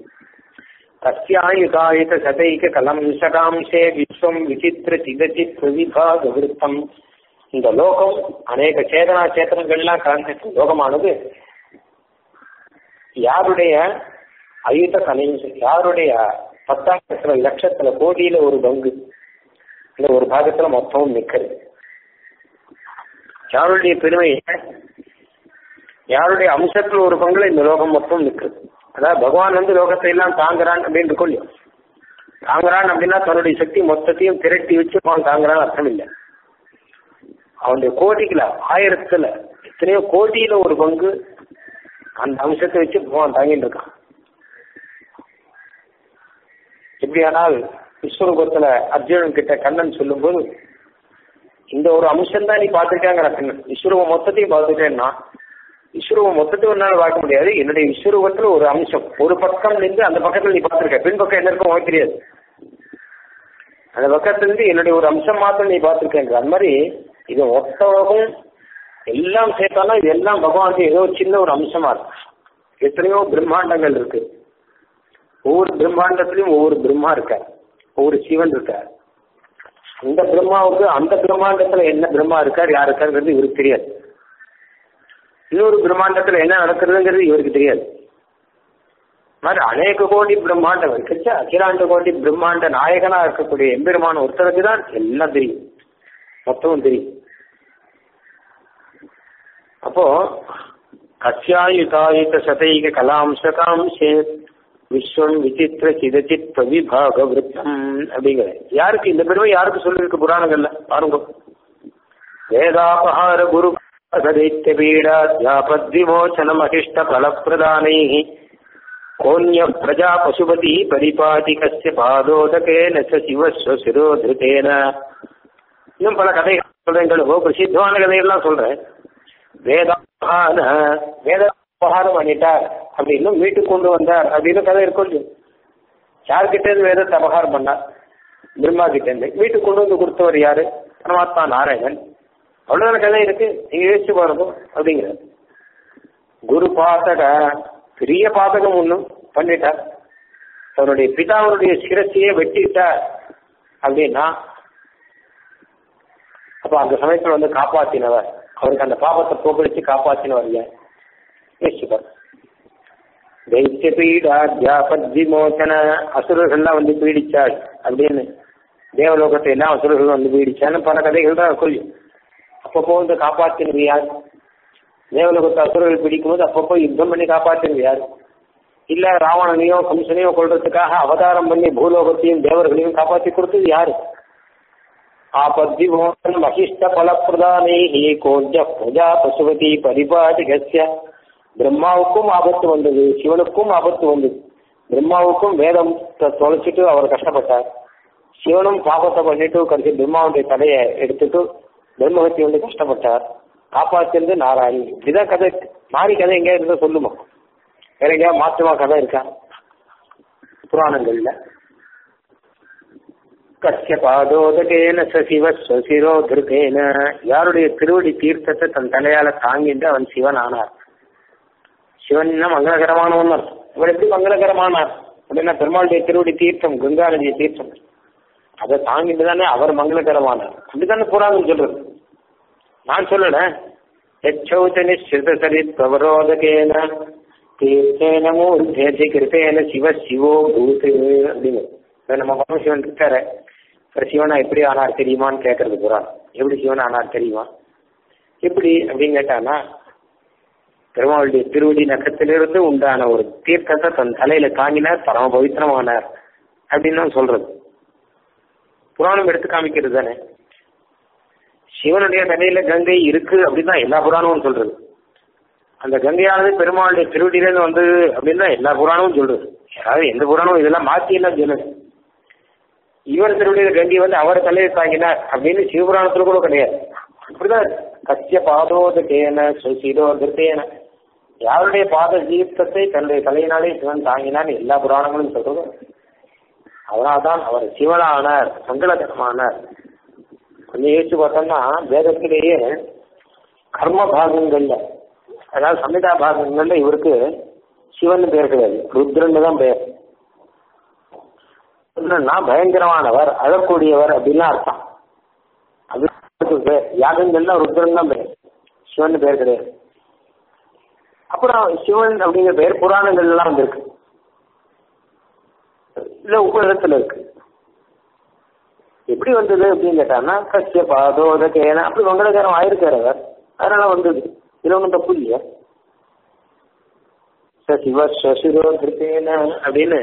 கஸ்யாயுகாயுத சதைக கலம்சகாம்சே விஸ்வம் விசித்திர சிதச்சித் பிரவிபாக விருத்தம் இந்த லோகம் அநேக சேதனா சேத்தனங்கள்லாம் கலந்த லோகமானது யாருடைய அயுத கலை யாருடைய பத்தாயிரத்துல லட்சத்துல கோடியில ஒரு பங்கு இந்த ஒரு பாகத்துல மொத்தமும் நிக்கிறது யாருடைய பெருமையை யாருடைய அம்சத்துல ஒரு பங்குல இந்த லோகம் மொத்தம் நிற்குது அதாவது பகவான் வந்து லோகத்தை எல்லாம் தாங்குறான் அப்படின்னு கொள்ளும் தாங்குறான் அப்படின்னா தன்னுடைய சக்தி மொத்தத்தையும் திரட்டி வச்சு அவன் தாங்குறான் அர்த்தம் இல்லை அவனுடைய கோடிகள ஆயிரத்துல எத்தனையோ கோடியில ஒரு பங்கு அந்த அம்சத்தை வச்சு பகவான் தாங்கிட்டு இருக்கான் எப்படியானால் விஸ்வரூபத்துல அர்ஜுனன் கிட்ட கண்ணன் சொல்லும்போது இந்த ஒரு அம்சம் தான் நீ பார்த்துருக்காங்கிற கண்ணன் விஸ்வரூபம் மொத்தத்தையும் பார்த்துட்டேன்னா விஸ்வரூபம் மொத்தத்தை ஒன்னால பார்க்க முடியாது என்னுடைய விஸ்வரூபத்துல ஒரு அம்சம் ஒரு பக்கம் நின்று அந்த பக்கத்துல நீ பார்த்துருக்க பின் பக்கம் என்ன இருக்கும் உனக்கு தெரியாது அந்த பக்கத்துல இருந்து என்னுடைய ஒரு அம்சம் மாத்திரம் நீ பார்த்துருக்கேங்க அந்த மாதிரி இது மொத்தமும் எல்லாம் சேர்த்தாலும் இது எல்லாம் பகவானுக்கு ஏதோ சின்ன ஒரு அம்சமா இருக்கு எத்தனையோ பிரம்மாண்டங்கள் இருக்கு ஒவ்வொரு பிரம்மாண்டத்திலையும் ஒவ்வொரு பிரம்மா இருக்கார் ஒவ்வொரு சிவன் இருக்கார் இந்த பிரம்மாவுக்கு அந்த பிரம்மாண்டத்துல என்ன பிரம்மா இருக்கார் யார் இருக்காருங்கிறது இவருக்கு தெரியாது இன்னொரு பிரம்மாண்டத்துல என்ன நடக்கிறதுங்கிறது இவருக்கு தெரியாது மாதிரி அநேக கோடி பிரம்மாண்டம் இருக்குச்சு அகிலாண்ட கோடி பிரம்மாண்ட நாயகனா இருக்கக்கூடிய எம்பெருமான ஒருத்தருக்கு தான் எல்லாம் தெரியும் மொத்தமும் தெரியும் அப்போ கஸ்யாயுதாயுத சதைக கலாம்சகாம்சே விஸ்வம் விசித்திர சிதச்சித் பிரவிபாக விருத்தம் அப்படிங்கிற யாருக்கு இந்த பெருமை யாருக்கு சொல்லியிருக்கு புராணங்கள்ல பாருங்க வேதாபகார குரு दैत्य पीडाध्यापद्विमोचनम अशिष्ट फलप्रदानै कोऽन्य प्रजा पशुपति परिपाटिकस्य पादोदकेन स சிவஸ்வ சிரோதிருத்தேன இன்னும் பல கதைகள் சொல்றேன் பிரசித்தமான கதைகள்லாம் சொல்றேன் வேதான வேத உபகாரம் பண்ணிட்டார் அப்படின்னு வீட்டுக்கு கொண்டு வந்தார் அப்படின்னு கதை இருக்கும் யார்கிட்ட இருந்து வேதத்தை அபகாரம் பண்ணார் பிரம்மா கிட்ட இருந்து வீட்டுக்கு கொண்டு வந்து கொடுத்தவர் யாரு பரமாத்மா நாராயணன் அவ்வளவுதான கதை இருக்கு நீங்க யோசிச்சு பாருங்க அப்படிங்கிற குரு பாதக பெரிய பாதகம் ஒண்ணும் பண்ணிட்டார் அவருடைய பிதாவுடைய சிரசையே வெட்டிட்டார் அப்படின்னா அப்ப அந்த சமயத்துல வந்து காப்பாத்தினவர் அவருக்கு அந்த பாபத்தை போக்கடிச்சு காப்பாத்தினவர் ஏன் யோசிச்சுப்பார் தைத்திய பீடா விமோச்சன அசுரர்கள்லாம் வந்து பீடிச்சாள் அப்படின்னு தேவலோகத்தை எல்லாம் அசுரர்கள் வந்து பீடிச்சான்னு பல கதைகள் தான் சொல்லும் அப்பப்போ வந்து காப்பாத்தினது யார் தேவலோகத்தை அசுரர்கள் பிடிக்கும்போது அப்பப்போ யுத்தம் பண்ணி காப்பாத்தினது யார் இல்ல ராவணனையோ கம்சனையோ கொள்றதுக்காக அவதாரம் பண்ணி பூலோகத்தையும் தேவர்களையும் காப்பாத்தி கொடுத்தது யாரு ஆபத்திமோகன் மகிஷ்ட பலப்பிரதானே கோஜ பிரஜா பசுபதி பரிபாடிகசிய பிரம்மாவுக்கும் ஆபத்து வந்தது சிவனுக்கும் ஆபத்து வந்தது பிரம்மாவுக்கும் வேதம் தொலைச்சிட்டு அவர் கஷ்டப்பட்டார் சிவனும் பாபத்தை பண்ணிட்டு கடைசி பிரம்மாவுடைய தலையை எடுத்துட்டு பிரம்மஹத்தி வந்து கஷ்டப்பட்டார் காப்பாத்திருந்து நாராயணி இப்படிதான் கதை மாறி கதை எங்கேயா இருந்தா சொல்லுமா வேற எங்கேயாவது மாற்றமா கதை இருக்கா புராணங்கள்ல கஷ்ய பாதோதகேன சசிவ ஸ்வசிரோ திருக்கேன யாருடைய திருவடி தீர்த்தத்தை தன் தலையால தாங்கிட்டு அவன் சிவன் ஆனார் சிவன் மங்களகரமானவன் இவர் எப்படி மங்களகரமானார் அப்படின்னா பெருமாளுடைய திருவடி தீர்த்தம் கங்கா நதிய தீர்த்தம் அதை தாங்கிட்டு தானே அவர் மங்களகரமானார் அப்படித்தானே புராணம் சொல்றது நான் சொல்லல எச்சௌச்ச நிச்சித சரித் பிரவரோதகேன தீர்த்தேன மூர்த்தேதி கிருத்தேன சிவ சிவோ பூத்து அப்படின்னு நம்ம பரமசிவன் இருக்காரு சிவனா எப்படி ஆனார் தெரியுமான்னு கேட்கறது புராணம் எப்படி சிவன் ஆனார் தெரியுமா எப்படி அப்படின்னு கேட்டானா பெருமாளுடைய திருவடி நக்கத்திலிருந்து உண்டான ஒரு தீர்க்கத்தை தன் தலையில தாங்கினார் பரம பவித்திரமானார் அப்படின்னு தான் சொல்றது புராணம் எடுத்து காமிக்கிறது தானே சிவனுடைய தலையில கங்கை இருக்கு அப்படின்னு தான் எல்லா புராணமும் சொல்றது அந்த கங்கையானது பெருமாளுடைய திருவடியிலேருந்து வந்தது அப்படின்னு தான் எல்லா புராணமும் சொல்றது யாராவது எந்த புராணமும் இதெல்லாம் மாத்தி எல்லாம் சொல்லுது இவர் திருவடியில கங்கை வந்து அவர் தலையை தாங்கினார் அப்படின்னு சிவபுராணத்துல கூட கிடையாது அப்படிதான் கத்திய பாதோதேன சுசிரோ திருத்தேன யாருடைய பாத தீர்த்தத்தை தன்னுடைய தலையினாலே சிவன் தாங்கினான்னு எல்லா புராணங்களும் சொல்றதும் அதனால்தான் அவர் சிவனானார் மங்களகரமானார் கொஞ்சம் யோசிச்சு பார்த்தோம்னா வேதத்திலேயே கர்ம பாகங்கள்ல அதாவது சமிதா பாகங்கள்ல இவருக்கு சிவன் பேர் கிடையாது ருத்ரன் தான் பெயர் ருத்ரன்னா பயங்கரமானவர் அழக்கூடியவர் அப்படின்னு அர்த்தம் அது பேர் யாகங்கள்ல ருத்ரன் தான் பேர் சிவன் பேர் கிடையாது அப்புறம் சிவன் அப்படிங்கிற பேர் புராணங்கள் எல்லாம் வந்திருக்கு இல்ல உபநிடத்துல இருக்கு எப்படி வந்தது அப்படின்னு கேட்டான்னா கஷ்ய பாதோத கேன அப்படி மங்களகரம் ஆயிருக்காரு அவர் அதனால வந்தது இதுல ஒன்றும் தப்பு இல்லையா சிவ சசிரோ திருத்தேன அப்படின்னு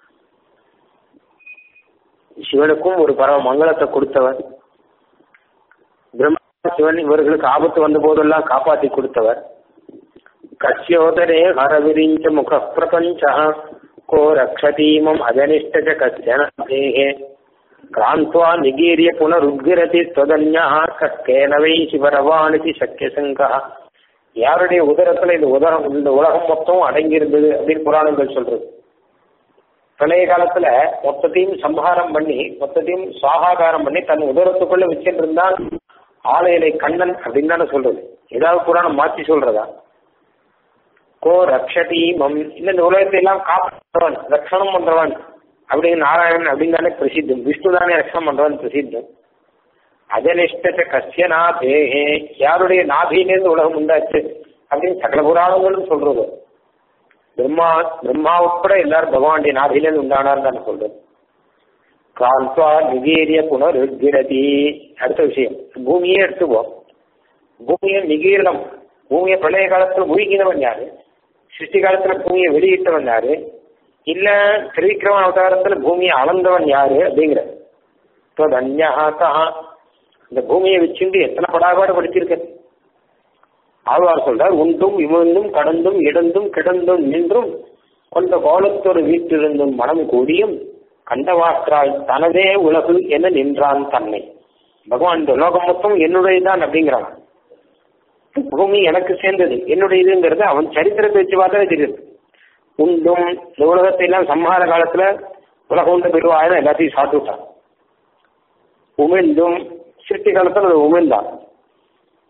சிவனுக்கும் ஒரு பரவ மங்களத்தை கொடுத்தவர் பிரம்மா சிவன் இவர்களுக்கு ஆபத்து வந்த போதெல்லாம் காப்பாற்றி கொடுத்தவர் கஷ்யோதரே ஹரவிரிஞ்ச முக பிரபஞ்ச கோ ரக்ஷதீமம் அஜனிஷ்ட கஷ்யன தேகே கிராந்த்வா நிகீரிய புனருத்கிரதி தொதன்யா கக்கேனவை சிவரவானிதி சக்கியசங்கா யாருடைய உதரத்துல இந்த உதரம் இந்த உலகம் மொத்தம் அடங்கி இருந்தது அப்படின்னு புராணங்கள் சொல்றது பழைய காலத்துல மொத்தத்தையும் சம்ஹாரம் பண்ணி மொத்தத்தையும் சாகாகாரம் பண்ணி தன் உதரத்துக்குள்ள வச்சிருந்தான் ஆலையிலை கண்ணன் அப்படின்னு தானே சொல்றது ஏதாவது புராணம் மாற்றி சொல்றதா கோ ரக்ஷதி மம் இல்ல இந்த உலகத்தை எல்லாம் காப்பாற்றவன் ரக்ஷணம் பண்றவன் அப்படின்னு நாராயணன் அப்படின்னு தானே பிரசித்தம் விஷ்ணு தானே ரக்ஷணம் பண்றவன் பிரசித்தம் அதனிஷ்ட கசிய நாபேகே யாருடைய நாபியிலேருந்து உலகம் உண்டாச்சு அப்படின்னு சகல புராணங்களும் சொல்றது பிரம்மா பிரம்மா உட்பட எல்லாரும் பகவானுடைய நாபியிலேருந்து உண்டானார் தானே சொல்றது காந்த்வா நிகீரிய புனருத்கிரதி அடுத்த விஷயம் பூமியே எடுத்துப்போம் பூமியை நிகீரணம் பூமியை பழைய காலத்துல உயிகினவன் யாரு சிருஷ்டி காலத்துல பூமியை வெளியிட்டவன் யாரு இல்ல திரிவிக்ரம அவதாரத்துல பூமியை அளந்தவன் யாரு அப்படிங்கிற தன்யா இந்த பூமியை வச்சுட்டு எத்தனை படாபாடு படிச்சிருக்க ஆழ்வார் சொல்றார் உண்டும் இமிழ்ந்தும் கடந்தும் இடந்தும் கிடந்தும் நின்றும் கொண்ட கோலத்தோடு வீட்டிருந்தும் மனம் கூடியும் கண்டவாற்றாய் தனதே உலகு என நின்றான் தன்னை பகவான் இந்த உலகம் மொத்தம் என்னுடையதான் அப்படிங்கிறான் பூமி எனக்கு சேர்ந்தது என்னுடைய இதுங்கிறது அவன் சரித்திரத்தை வச்சு பார்த்தா தெரியுது உண்டும் இந்த உலகத்தை எல்லாம் சம்ஹார காலத்துல உலகம் உண்டு பெருவாயிரம் எல்லாத்தையும் சாப்பிட்டு விட்டான் உமிழ்ந்தும் சிருஷ்டி காலத்துல அது உமிழ்ந்தான்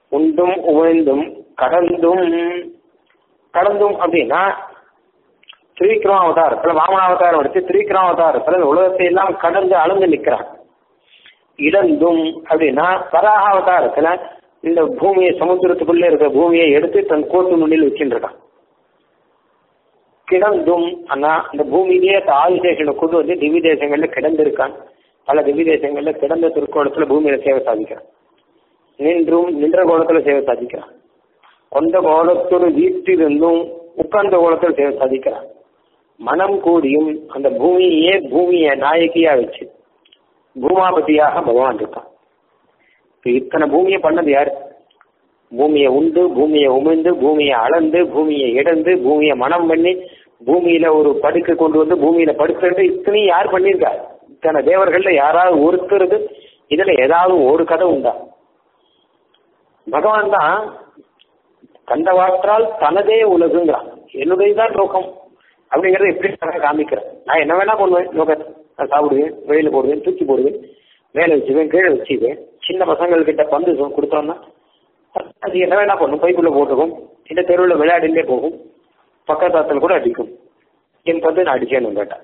உண்டும் உமிழ்ந்தும் கடந்தும் கடந்தும் அப்படின்னா திரிவிக்ரம அவதாரத்துல வாமன அவதாரம் எடுத்து திரிவிக்ரம அவதாரத்துல இந்த உலகத்தை எல்லாம் கடந்து அளந்து நிற்கிறான் இடந்தும் அப்படின்னா வராக அவதாரத்துல இந்த பூமியை சமுத்திரத்துக்குள்ள இருக்கிற பூமியை எடுத்து தன் கோட்டு நுண்ணில் வச்சுருக்கான் கிடந்தும் ஆனா இந்த பூமியிலேயே ஆதிசேஷனை கொண்டு வந்து திவ்ய தேசங்கள்ல கிடந்திருக்கான் பல திவ்ய தேசங்கள்ல கிடந்த திருக்கோணத்துல பூமியில சேவை சாதிக்கிறான் நின்றும் நின்ற கோலத்துல சேவை சாதிக்கிறான் கொண்ட கோலத்தோடு வீட்டிலிருந்தும் உட்கார்ந்த கோலத்தில் சேவை சாதிக்கிறான் மனம் கூடியும் அந்த பூமியே பூமியை நாயகியா வச்சு பூமாபதியாக பகவான் இருக்கான் இப்ப இத்தனை பூமியை பண்ணது யாரு பூமியை உண்டு பூமியை உமிழ்ந்து பூமியை அளந்து பூமியை இடந்து பூமியை மனம் பண்ணி பூமியில ஒரு படுக்கை கொண்டு வந்து பூமியில படுத்துட்டு இத்தனையும் யார் பண்ணியிருக்கா இத்தனை தேவர்கள்ல யாராவது ஒருத்தருக்கு இதுல ஏதாவது ஒரு கதை உண்டா பகவான் தான் கண்டவாற்றால் தனதே உலகுங்கிறான் என்னுடையதான் லோகம் அப்படிங்கறத எப்படி நான் காமிக்கிறேன் நான் என்ன வேணா பண்ணுவேன் லோகத்தை நான் சாப்பிடுவேன் வெயில போடுவேன் தூக்கி போடுவேன் மேலே வச்சுவேன் கீழே வச்சுக்குவேன் சின்ன பசங்கள்கிட்ட பந்து கொடுத்தோம்னா அது என்ன வேணா பண்ணும் பைக்குள்ள போட்டுக்கும் இந்த தெருவில் விளையாடிலே போகும் பக்கத்தாத்தில் கூட அடிக்கும் என் பந்து நான் அடிச்சேன்னு கேட்டேன்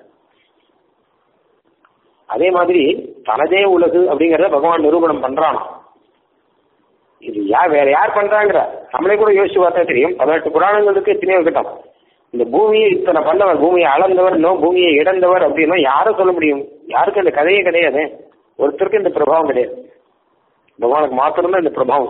அதே மாதிரி தனதே உலகு அப்படிங்கறத பகவான் நிரூபணம் பண்றானா இது யார் வேற யார் பண்றாங்கிற நம்மளே கூட யோசிச்சு பார்த்தா தெரியும் பதினெட்டு புராணங்களுக்கு எத்தனையோ இருக்கட்டும் இந்த பூமியை இத்தனை பண்ணவர் பூமியை அளந்தவர் நோ பூமியை இடந்தவர் அப்படின்னா யாரும் சொல்ல முடியும் யாருக்கும் இந்த கதையே கிடையாது ஒருத்தருக்கு இந்த பிரபாவம் கிடையாது பகவானுக்கு மாத்திரம்தான் இந்த பிரபாவம்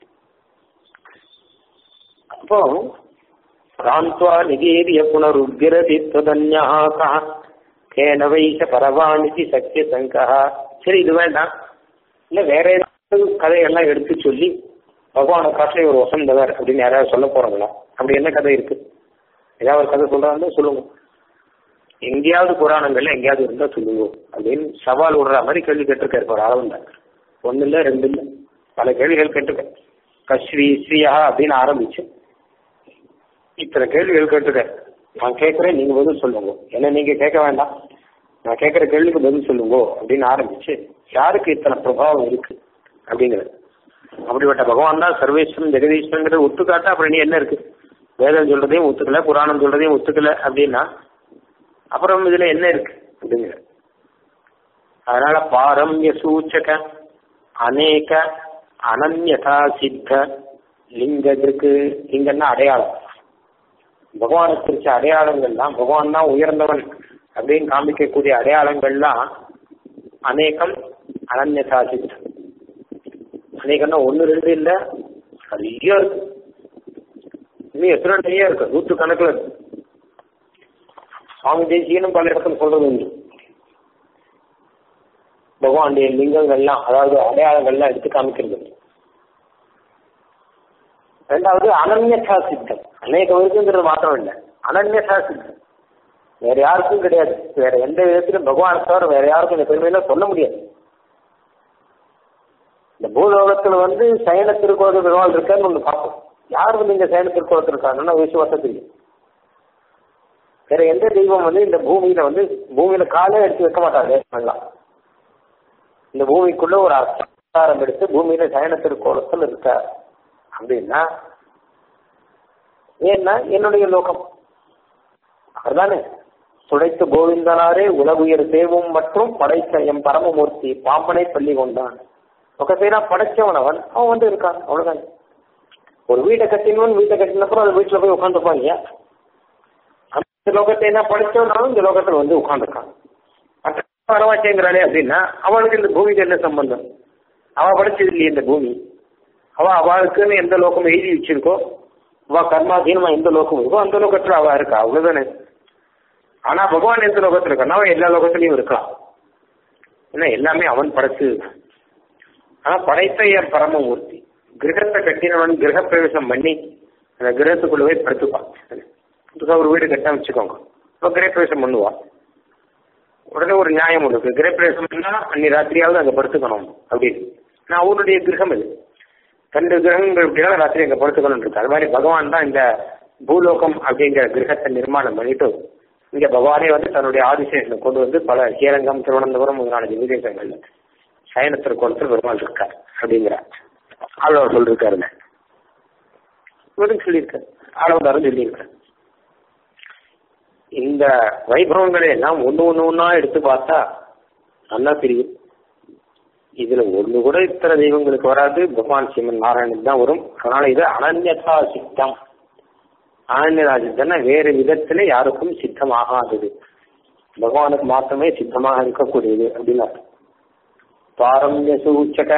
அப்போ பிராந்த்வா நிகேரிய புனருக்கிரதி ததன்யா கேன வைச பரவானிதி சக்கிய சங்கா சரி இது வேண்டாம் இல்ல வேற ஏதாவது கதையெல்லாம் எடுத்து சொல்லி பகவானை காட்டிலே ஒரு வசந்தவர் அப்படின்னு யாராவது சொல்ல போறாங்களா அப்படி என்ன கதை இருக்கு ஏதாவது ஒரு கதை சொல்றாங்க சொல்லுங்க எங்கேயாவது புராணங்கள்ல எங்கேயாவது இருந்தா சொல்லுங்க அப்படின்னு சவால் விடுற மாதிரி கேள்வி கேட்டிருக்காரு ஒரு அளவு தான் ஒன்னு இல்ல ரெண்டு இல்ல பல கேள்விகள் கேட்டிருக்கேன் கஸ்ரீ ஸ்ரீயா அப்படின்னு ஆரம்பிச்சு இத்தனை கேள்விகள் கேட்டிருக்கேன் நான் கேட்கிறேன் நீங்க பதில் சொல்லுங்க என்ன நீங்க கேட்க வேண்டாம் நான் கேட்கிற கேள்விக்கு பதில் சொல்லுங்க அப்படின்னு ஆரம்பிச்சு யாருக்கு இத்தனை பிரபாவம் இருக்கு அப்படிங்கிறது அப்படிப்பட்ட பகவான் தான் சர்வேஸ்வரன் ஜெகதீஸ்வரங்கிறத ஒத்துக்காட்டா அப்புறம் நீ என்ன இருக்கு வேதம் சொல்றதையும் ஒத்துக்கல புராணம் சொல்றதையும் ஒத்துக்கல அப்படின்னா அப்புறம் இதுல என்ன இருக்கு அப்படிங்கிற அதனால பாரம்ய சூச்சக அநேக அனன்யதா சித்த லிங்கத்திற்கு லிங்கம்னா அடையாளம் பகவானை குறிச்ச அடையாளங்கள்லாம் பகவான் தான் உயர்ந்தவன் அப்படின்னு காமிக்கக்கூடிய அடையாளங்கள்லாம் அநேகம் அனன்யதா சித்தம் அநேகம்னா ஒன்னு ரெண்டு இல்ல நிறைய இருக்கு இன்னும் எத்தனை நிறைய இருக்கு நூற்று கணக்குல இருக்கு சுவாமி தேசியனும் பல இடத்துல சொல்றது உண்டு பகவானுடைய லிங்கங்கள்லாம் அதாவது அடையாளங்கள்லாம் எடுத்து காமிக்கிறது ரெண்டாவது அனன்யதா சித்தம் அநேகம் இருக்குங்கிறது மாத்திரம் இல்லை அனன்யதா சித்தம் வேற யாருக்கும் கிடையாது வேற எந்த விதத்திலும் பகவான் தவிர வேற யாருக்கும் இந்த பெருமையெல்லாம் சொல்ல முடியாது இந்த பூலோகத்துல வந்து சயன திருக்கோத பெருமாள் இருக்கான்னு ஒண்ணு பார்ப்போம் யார் வந்து இந்த சயன திருக்கோலத்தில் இருக்காங்கன்னா விசுவாசம் தெரியும் வேற எந்த தெய்வம் வந்து இந்த பூமியில வந்து பூமியில காலே எடுத்து வைக்க மாட்டாங்க நல்லா இந்த பூமிக்குள்ள ஒரு அவதாரம் எடுத்து பூமியில சயன திருக்கோலத்தில் இருக்கார் அப்படின்னா ஏன்னா என்னுடைய லோகம் அதுதானே துடைத்த கோவிந்தனாரே உலகுயர் தேவும் மற்றும் படைத்த எம் பரமமூர்த்தி பாம்பனை பள்ளி கொண்டான் ஒக்கத்தைனா படைச்சவன் அவன் அவன் வந்து இருக்கான் அவ்வளவுதான் ஒரு வீட்டை கட்டினவன் வீட்டை கட்டினப்புறம் அந்த வீட்டுல போய் உட்காந்துப்பான் இல்லையா அந்த லோகத்தை என்ன படைச்சவனாலும் இந்த லோகத்துல வந்து உட்காந்துருக்கான் வரமாட்டேங்கிறானே அப்படின்னா அவளுக்கு இந்த பூமிக்கு என்ன சம்பந்தம் அவ படைச்சது இல்லையே இந்த பூமி அவ அவளுக்குன்னு எந்த லோகம் எழுதி வச்சிருக்கோ அவ கர்மாதீனமா எந்த லோகம் இருக்கோ அந்த லோகத்துல அவ இருக்கா அவ்வளவுதானே ஆனா பகவான் எந்த லோகத்துல இருக்கான் அவன் எல்லா லோகத்திலையும் இருக்கான் ஏன்னா எல்லாமே அவன் படைச்சு ஆனா படைத்த என் பரமமூர்த்தி கிரகத்தை கட்டினவன் கிரக பிரவேசம் பண்ணி அந்த கிரகத்துக்குள்ள போய் படுத்துப்பான் புதுசாக ஒரு வீடு கட்ட வச்சுக்கோங்க இப்போ கிரக பிரவேசம் பண்ணுவான் உடனே ஒரு நியாயம் இருக்கு கிரக பிரவேசம் பண்ணா அன்னி ராத்திரியாவது அங்கே படுத்துக்கணும் அப்படின்னு நான் அவருடைய கிரகம் இது ரெண்டு கிரகங்கள் எப்படின்னா ராத்திரி அங்கே படுத்துக்கணும் இருக்கு அது மாதிரி பகவான் தான் இந்த பூலோகம் அப்படிங்கிற கிரகத்தை நிர்மாணம் பண்ணிட்டு இங்க பகவானே வந்து தன்னுடைய ஆதிசேஷனை கொண்டு வந்து பல ஸ்ரீரங்கம் திருவனந்தபுரம் முதலான விதேசங்கள்ல சயன திருக்கோணத்தில் பெருமாள் இருக்கார் அப்படிங்கிறார் அவர் சொல்லிருக்காருங்க இவரும் சொல்லியிருக்காரு ஆளவந்தாரும் சொல்லியிருக்காரு இந்த வைபவங்களை எல்லாம் ஒண்ணு ஒண்ணு ஒண்ணா எடுத்து பார்த்தா நல்லா தெரியும் இதுல ஒண்ணு கூட இத்தனை தெய்வங்களுக்கு வராது பகவான் சிவன் நாராயணன் தான் வரும் அதனால இது அனன்யதா சித்தம் அனன்யதா சித்தம்னா வேறு விதத்துல யாருக்கும் சித்தமாகாதது பகவானுக்கு மாத்திரமே சித்தமாக இருக்கக்கூடியது அப்படின்னு பாரம்ய சூச்சக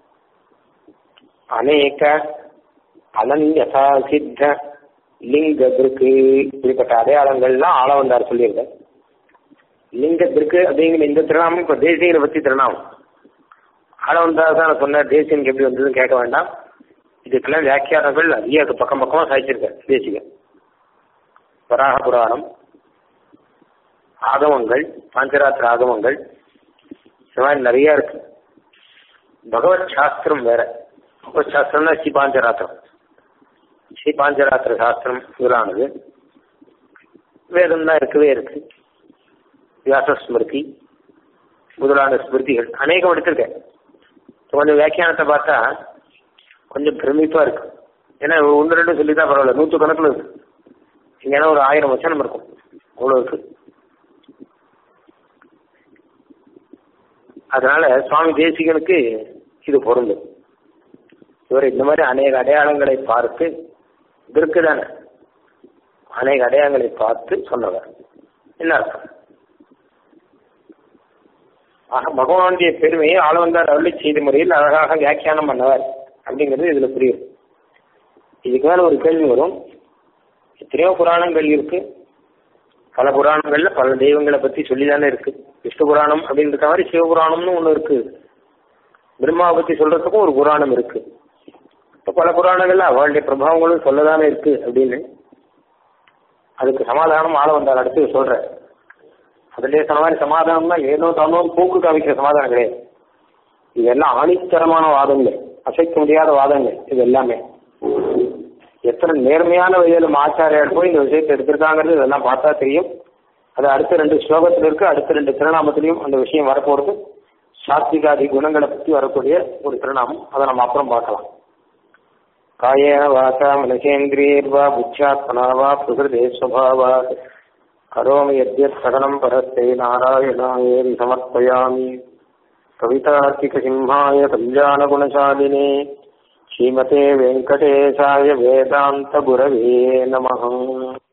அநேக அனன்யதா சித்த லிங்கத்திற்கு இப்படிப்பட்ட அடையாளங்கள்லாம் ஆள வந்தார் சொல்லியிருக்கார் லிங்கத்திற்கு அப்படிங்கிற இந்த திருநாமம் இப்ப தேசியங்களை பத்தி திருநாமம் ஆள வந்தார் தான் சொன்னார் தேசியனுக்கு எப்படி வந்ததுன்னு கேட்க வேண்டாம் இதுக்கெல்லாம் வியாக்கியானங்கள் அதிக பக்கம் பக்கமா சாய்ச்சிருக்கார் தேசிகன் வராக புராணம் ஆகமங்கள் பாஞ்சராத்திர ஆகமங்கள் இந்த மாதிரி நிறைய இருக்கு பகவத் சாஸ்திரம் வேற பகவத் சாஸ்திரம்னா ஸ்ரீ பாஞ்சராத்திரம் ஸ்ரீ பாஞ்சராத்திர சாஸ்திரம் முதலானது வேதம் தான் இருக்கவே இருக்கு வியாச ஸ்மிருதி முதலான ஸ்மிருதிகள் அநேகம் எடுத்திருக்கேன் கொஞ்சம் வியாக்கியானத்தை பார்த்தா கொஞ்சம் பிரமிப்பா இருக்கு ஏன்னா ஒன்று ரெண்டு சொல்லி தான் பரவாயில்ல நூற்று கணக்கில் இருக்கு இங்கன்னா ஒரு ஆயிரம் வச்சனம் இருக்கும் அவ்வளோ இருக்கு அதனால சுவாமி தேசிகனுக்கு இது பொருந்தும் இவர் இந்த மாதிரி அநேக அடையாளங்களை பார்த்து இதற்கு தானே அநேக அடையாளங்களை பார்த்து சொன்னவர் என்ன அர்த்தம் ஆக பகவானுடைய பெருமையை ஆளவந்தார் அருளி செய்த முறையில் அழகாக வியாக்கியானம் பண்ணவர் அப்படிங்கிறது இதுல புரியும் இதுக்கு மேல ஒரு கேள்வி வரும் எத்தனையோ புராணங்கள் இருக்கு பல புராணங்கள்ல பல தெய்வங்களை பத்தி சொல்லிதானே இருக்கு விஷ்ணு புராணம் அப்படின்ற மாதிரி சிவபுராணம்னு ஒண்ணு இருக்கு பிரம்மாவை பத்தி சொல்றதுக்கும் ஒரு புராணம் இருக்கு இப்ப பல புராணங்கள்ல அவளுடைய பிரபாவங்களும் சொல்லதானே இருக்கு அப்படின்னு அதுக்கு சமாதானம் ஆள வந்தார் அடுத்து சொல்ற அதுலயே சொன்ன மாதிரி சமாதானம்னா ஏதோ தானோ போக்கு காமிக்கிற சமாதானம் கிடையாது இதெல்லாம் ஆணித்தரமான வாதங்கள் அசைக்க முடியாத வாதங்கள் இது எல்லாமே எத்தனை நேர்மையான வகையிலும் ஆச்சாரியார் போய் இந்த விஷயத்தை எடுத்திருக்காங்கிறது இதெல்லாம் பார்த்தா தெரியும் அது அடுத்த ரெண்டு ஸ்லோகத்தில் இருக்கு அடுத்த ரெண்டு திருநாமத்திலையும் அந்த விஷயம் வரப்போறது சாத்விகாதி குணங்களை பற்றி வரக்கூடிய ஒரு திருநாமம் அதை நம்ம அப்புறம் பார்க்கலாம் காயேன வாசா மனசேந்திரியர்வா புத்தியாத்மனா வா பிரகிருதே ஸ்வபாவாத் கரோமி யத்யத் சகலம் பரஸ்தை நாராயணாயேரி சமர்ப்பயாமி கவிதார்த்திக சிம்ஹாய கல்யாண குணசாலினே ஸ்ரீமதே வெங்கடேசாய வேதாந்த குரவே நமः